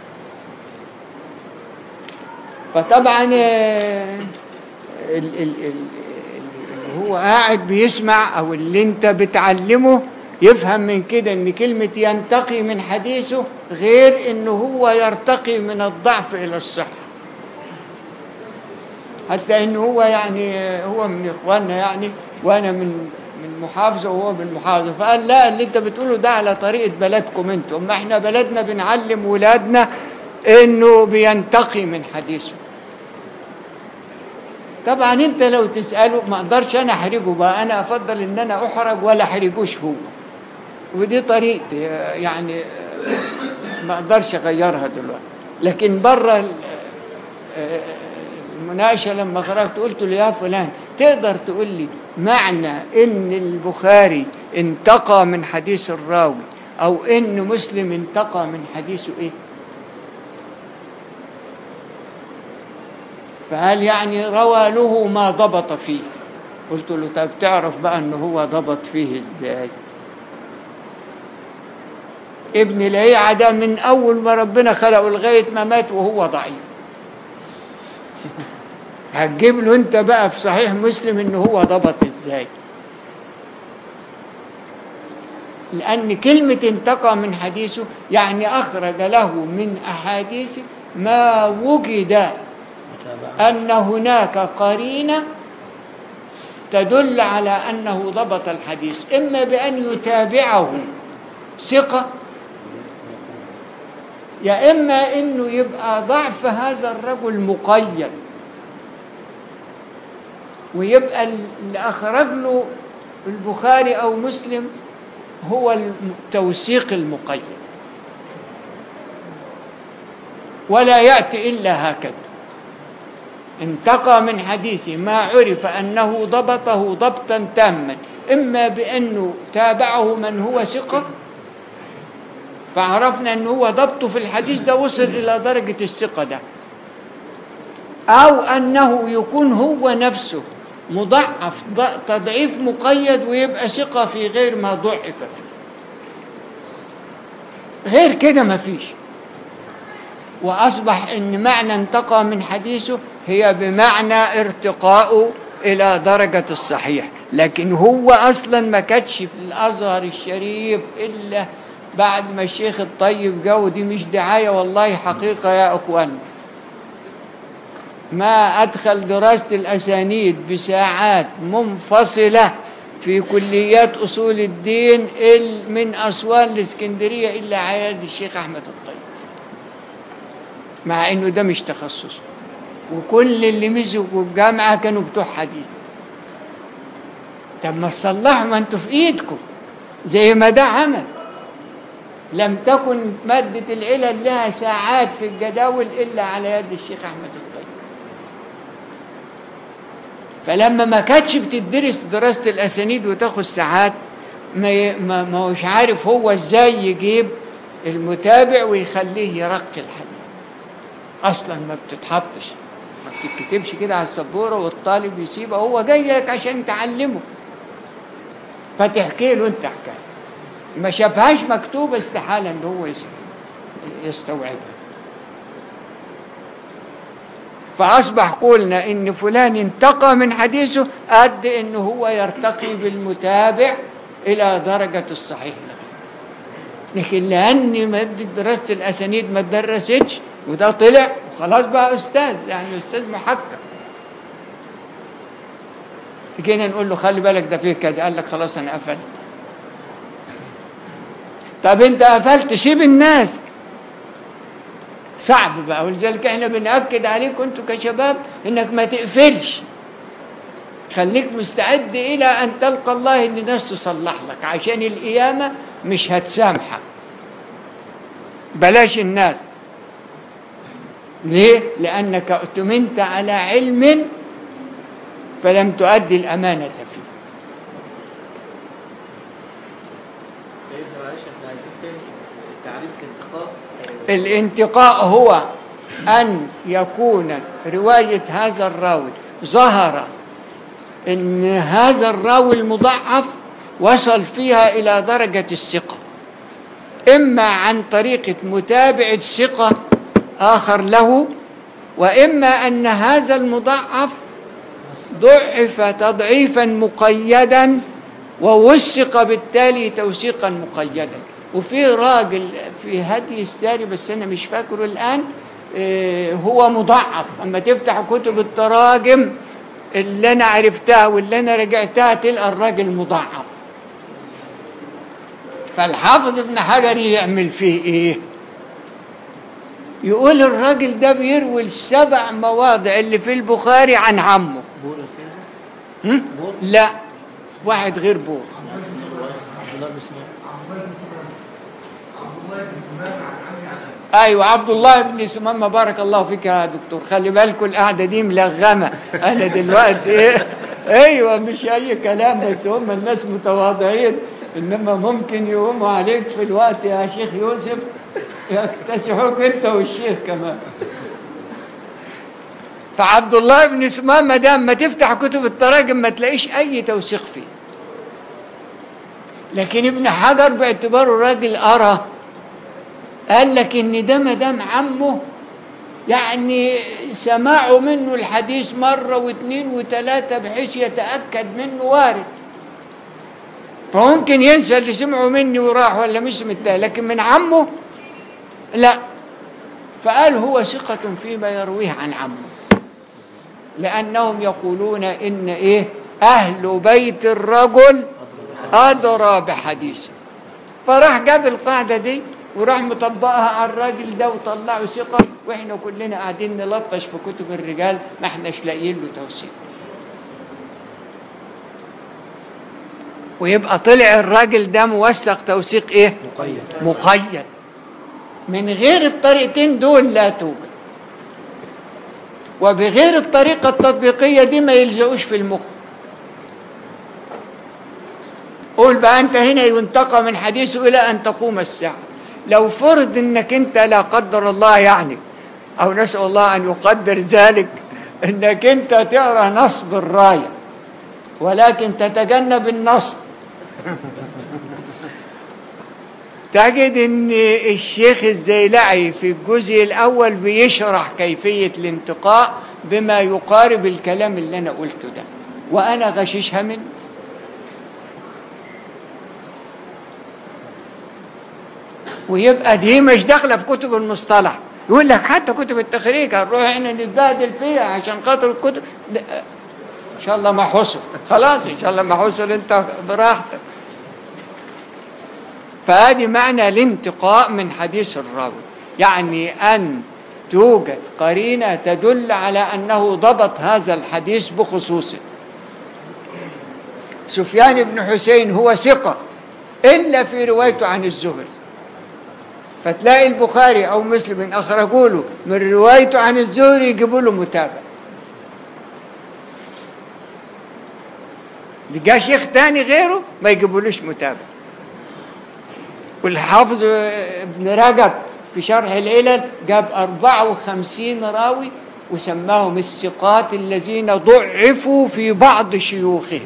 فطبعا آه، ال- ال- ال- اللي هو قاعد بيسمع او اللي انت بتعلمه يفهم من كده ان كلمة ينتقي من حديثه غير انه هو يرتقي من الضعف الى الصحة حتى انه هو يعني هو من اخواننا يعني وانا من من محافظه وهو من محافظه فقال لا اللي انت بتقوله ده على طريقه بلدكم انتم اما احنا بلدنا بنعلم ولادنا انه بينتقي من حديثه طبعا انت لو تساله ما اقدرش انا احرجه بقى انا افضل ان انا احرج ولا احرجوش هو ودي طريقتي يعني ما اقدرش اغيرها دلوقتي لكن بره ال- المناقشه لما خرجت قلت له يا فلان تقدر تقول لي معنى ان البخاري انتقى من حديث الراوي او ان مسلم انتقى من حديثه ايه فقال يعني روى له ما ضبط فيه قلت له طب تعرف بقى ان هو ضبط فيه ازاي ابن لهيعة ده من اول ما ربنا خلقه لغايه ما مات وهو ضعيف هتجيب له انت بقى في صحيح مسلم ان هو ضبط ازاي لان كلمه انتقى من حديثه يعني اخرج له من احاديثه ما وجد ان هناك قرينه تدل على انه ضبط الحديث اما بان يتابعه ثقه يا اما انه يبقى ضعف هذا الرجل مقيد ويبقى اللي اخرج له البخاري او مسلم هو التوثيق المقيد ولا ياتي الا هكذا انتقى من حديث ما عرف انه ضبطه ضبطا تاما اما بانه تابعه من هو ثقه فعرفنا ان هو ضبطه في الحديث ده وصل الى درجه الثقه ده او انه يكون هو نفسه مضعف ض- تضعيف مقيد ويبقى ثقه في غير ما ضعف فيه غير كده مفيش واصبح ان معنى انتقى من حديثه هي بمعنى ارتقاؤه الى درجه الصحيح لكن هو اصلا ما كانش في الازهر الشريف الا بعد ما الشيخ الطيب جو دي مش دعايه والله حقيقه يا اخوان ما ادخل دراسه الاسانيد بساعات منفصله في كليات اصول الدين ال- من اسوان الاسكندريه الا عياد الشيخ احمد الطيب مع انه ده مش تخصصه وكل اللي مسكوا الجامعه كانوا بتوع حديث طب ما تصلحوا ما انتوا في ايدكم زي ما ده عمل لم تكن مادة العلل لها ساعات في الجداول إلا على يد الشيخ أحمد الطيب فلما ما كانتش بتدرس دراسة الأسانيد وتاخد ساعات ما ي- ما ما هوش عارف هو ازاي يجيب المتابع ويخليه يرقي الحديث اصلا ما بتتحطش ما بتتكتبش كده على السبوره والطالب يسيبها هو جاي لك عشان تعلمه فتحكي له انت حكايه ما شافهاش مكتوبه استحاله ان هو يس- يستوعبها فأصبح قولنا إن فلان انتقى من حديثه قد إن هو يرتقي بالمتابع إلى درجة الصحيح لكن لأن مادة دراسة الأسانيد ما اتدرستش وده طلع خلاص بقى أستاذ يعني أستاذ محقق جينا نقول له خلي بالك ده فيه كذا قال لك خلاص أنا قفلت طب أنت قفلت سيب الناس صعب بقى ولذلك احنا بنأكد عليكم انتوا كشباب انك ما تقفلش خليك مستعد الى ان تلقى الله ان الناس تصلح لك عشان القيامه مش هتسامحك بلاش الناس ليه لانك اؤتمنت على علم فلم تؤدي الامانه فيه سيدنا معلش احنا عايزين تاني تعريف الانتقاء الانتقاء هو أن يكون رواية هذا الراوي ظهر أن هذا الراوي المضعف وصل فيها إلى درجة الثقة إما عن طريقة متابعة ثقة آخر له وإما أن هذا المضعف ضعف تضعيفا مقيدا ووثق بالتالي توثيقا مقيدا وفي راجل في هدي الساري بس انا مش فاكره الان آه، هو مضعف اما تفتح كتب التراجم اللي انا عرفتها واللي انا رجعتها تلقى الراجل مضعف فالحافظ ابن حجر يعمل فيه ايه يقول الراجل ده بيروي السبع مواضع اللي في البخاري عن عمه بور يا سيدنا هم؟ لا واحد غير بور عبد الله بن سماع ايوه عبد الله بن سمامه بارك الله فيك يا دكتور خلي بالكم القعده دي ملغمه انا دلوقتي ايه ايوه مش اي كلام بس هم الناس متواضعين انما ممكن يقوموا عليك في الوقت يا شيخ يوسف يكتسحوك انت والشيخ كمان فعبد الله بن سمامه ده اما تفتح كتب التراجم ما تلاقيش اي توثيق فيه لكن ابن حجر باعتباره راجل ارى قال لك ان ده ما دام عمه يعني سماعه منه الحديث مره واثنين وثلاثه بحيث يتاكد منه وارد فممكن ينسى اللي سمعه مني وراح ولا مش متضايق لكن من عمه لا فقال هو ثقة فيما يرويه عن عمه لأنهم يقولون إن إيه أهل بيت الرجل أدرى بحديثه فراح جاب القاعدة دي وراح مطبقها على الراجل ده وطلعوا ثقة واحنا كلنا قاعدين نلطش في كتب الرجال ما احناش لاقيين له توثيق ويبقى طلع الراجل ده موثق توثيق ايه مقيد مقيد من غير الطريقتين دول لا توجد وبغير الطريقة التطبيقية دي ما يلزقوش في المخ قول بقى انت هنا ينتقى من حديثه الى ان تقوم الساعة لو فرض انك انت لا قدر الله يعني او نسأل الله ان يقدر ذلك انك انت تقرا نصب الراية ولكن تتجنب النصب تجد ان الشيخ الزيلعي في الجزء الاول بيشرح كيفيه الانتقاء بما يقارب الكلام اللي انا قلته ده وانا غششها منه ويبقى دي مش داخله في كتب المصطلح يقول لك حتى كتب التخريج هنروح احنا نتبهدل فيها عشان خاطر الكتب لا، ان شاء الله ما حصل خلاص ان شاء الله ما حصل انت براحتك فهذه معنى الانتقاء من حديث الراوي يعني أن توجد قرينة تدل على أنه ضبط هذا الحديث بخصوصه سفيان بن حسين هو ثقة إلا في روايته عن الزهري فتلاقي البخاري أو مسلم أخرجوا له من روايته عن الزهري يجيبوا له متابع جاء شيخ تاني غيره ما يجيبولوش متابع والحافظ ابن رجب في شرح العلل جاب 54 راوي وسماهم الثقات الذين ضعفوا في بعض شيوخهم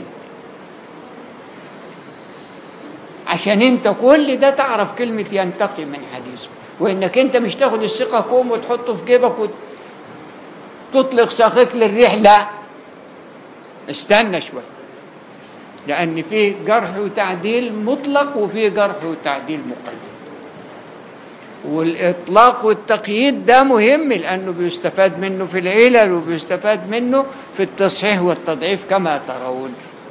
عشان انت كل ده تعرف كلمة ينتقي من حديثه وانك انت مش تاخد الثقة كوم وتحطه في جيبك وتطلق ساقك للريح لا استنى شوية لأن في جرح وتعديل مطلق وفي جرح وتعديل مقيد والإطلاق والتقييد ده مهم لأنه بيستفاد منه في العلل وبيستفاد منه في التصحيح والتضعيف كما ترون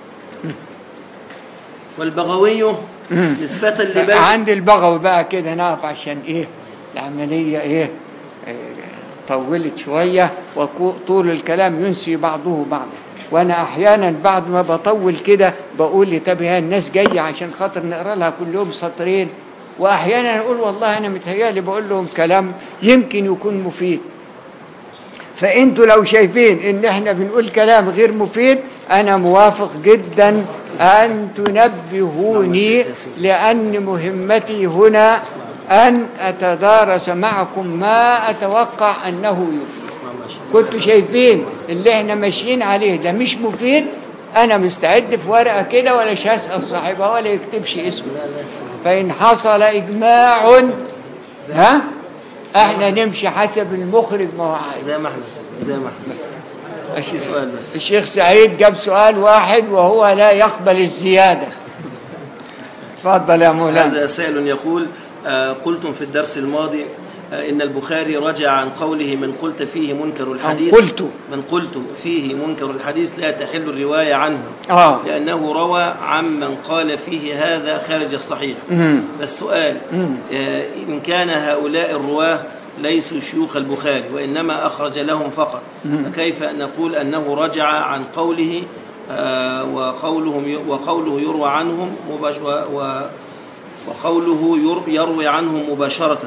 والبغوي نسبة لباب عند البغوي بقى كده نقف عشان ايه العملية ايه إيه، طولت شوية وطول الكلام ينسي بعضه بعضا وانا احيانا بعد ما بطول كده بقول لي طب ها الناس جاية عشان خاطر نقرا لها كل يوم سطرين واحيانا اقول والله انا متهيالي بقول لهم كلام يمكن يكون مفيد فانتوا لو شايفين ان احنا بنقول كلام غير مفيد انا موافق جدا ان تنبهوني لان مهمتي هنا ان اتدارس معكم ما اتوقع انه يفيد كنتوا شايفين اللي احنا ماشيين عليه ده مش مفيد انا مستعد في ورقه كده ولا هسال صاحبها ولا يكتبش اسمه فان حصل اجماع ها احنا نمشي حسب المخرج ما هو عايز زي ما احنا زي ما احنا في سؤال بس الشيخ سعيد جاب سؤال واحد وهو لا يقبل الزيادة تفضل يا مولانا هذا سائل يقول آه، قلتم في الدرس الماضي آه، إن البخاري رجع عن قوله من قلت فيه منكر الحديث قلت. من قلت فيه منكر الحديث لا تحل الرواية عنه آه. لأنه روى عمن قال فيه هذا خارج الصحيح فالسؤال آه، إن كان هؤلاء الرواه ليسوا شيوخ البخاري وإنما أخرج لهم فقط فكيف نقول أنه رجع عن قوله آه، وقولهم ي- وقوله يروى عنهم مباش و و وقوله ير- يروي عنهم مباشرة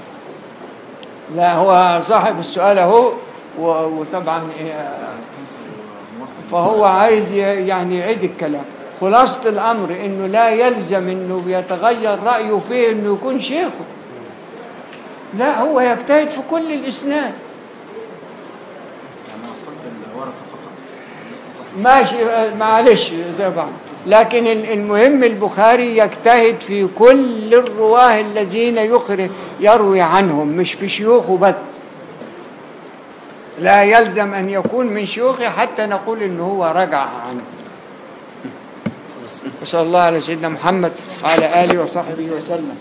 لا هو صاحب السؤال اهو و- وطبعا إيه، فهو عايز ي- يعني يعيد الكلام خلاصة الأمر إنه لا يلزم إنه يتغير رأيه فيه إنه يكون شيخه لا هو يجتهد في كل الإسناد يعني وصلت الورقه فقط لسه صح ماشي آه، معلش طبعا لكن ال- المهم البخاري يجتهد في كل الرواه الذين يخرج يروي عنهم مش في شيوخه بس لا يلزم أن يكون من شيوخه حتى نقول إنه هو رجع عنه وصلى الله على سيدنا محمد وعلى آله وصحبه وسلم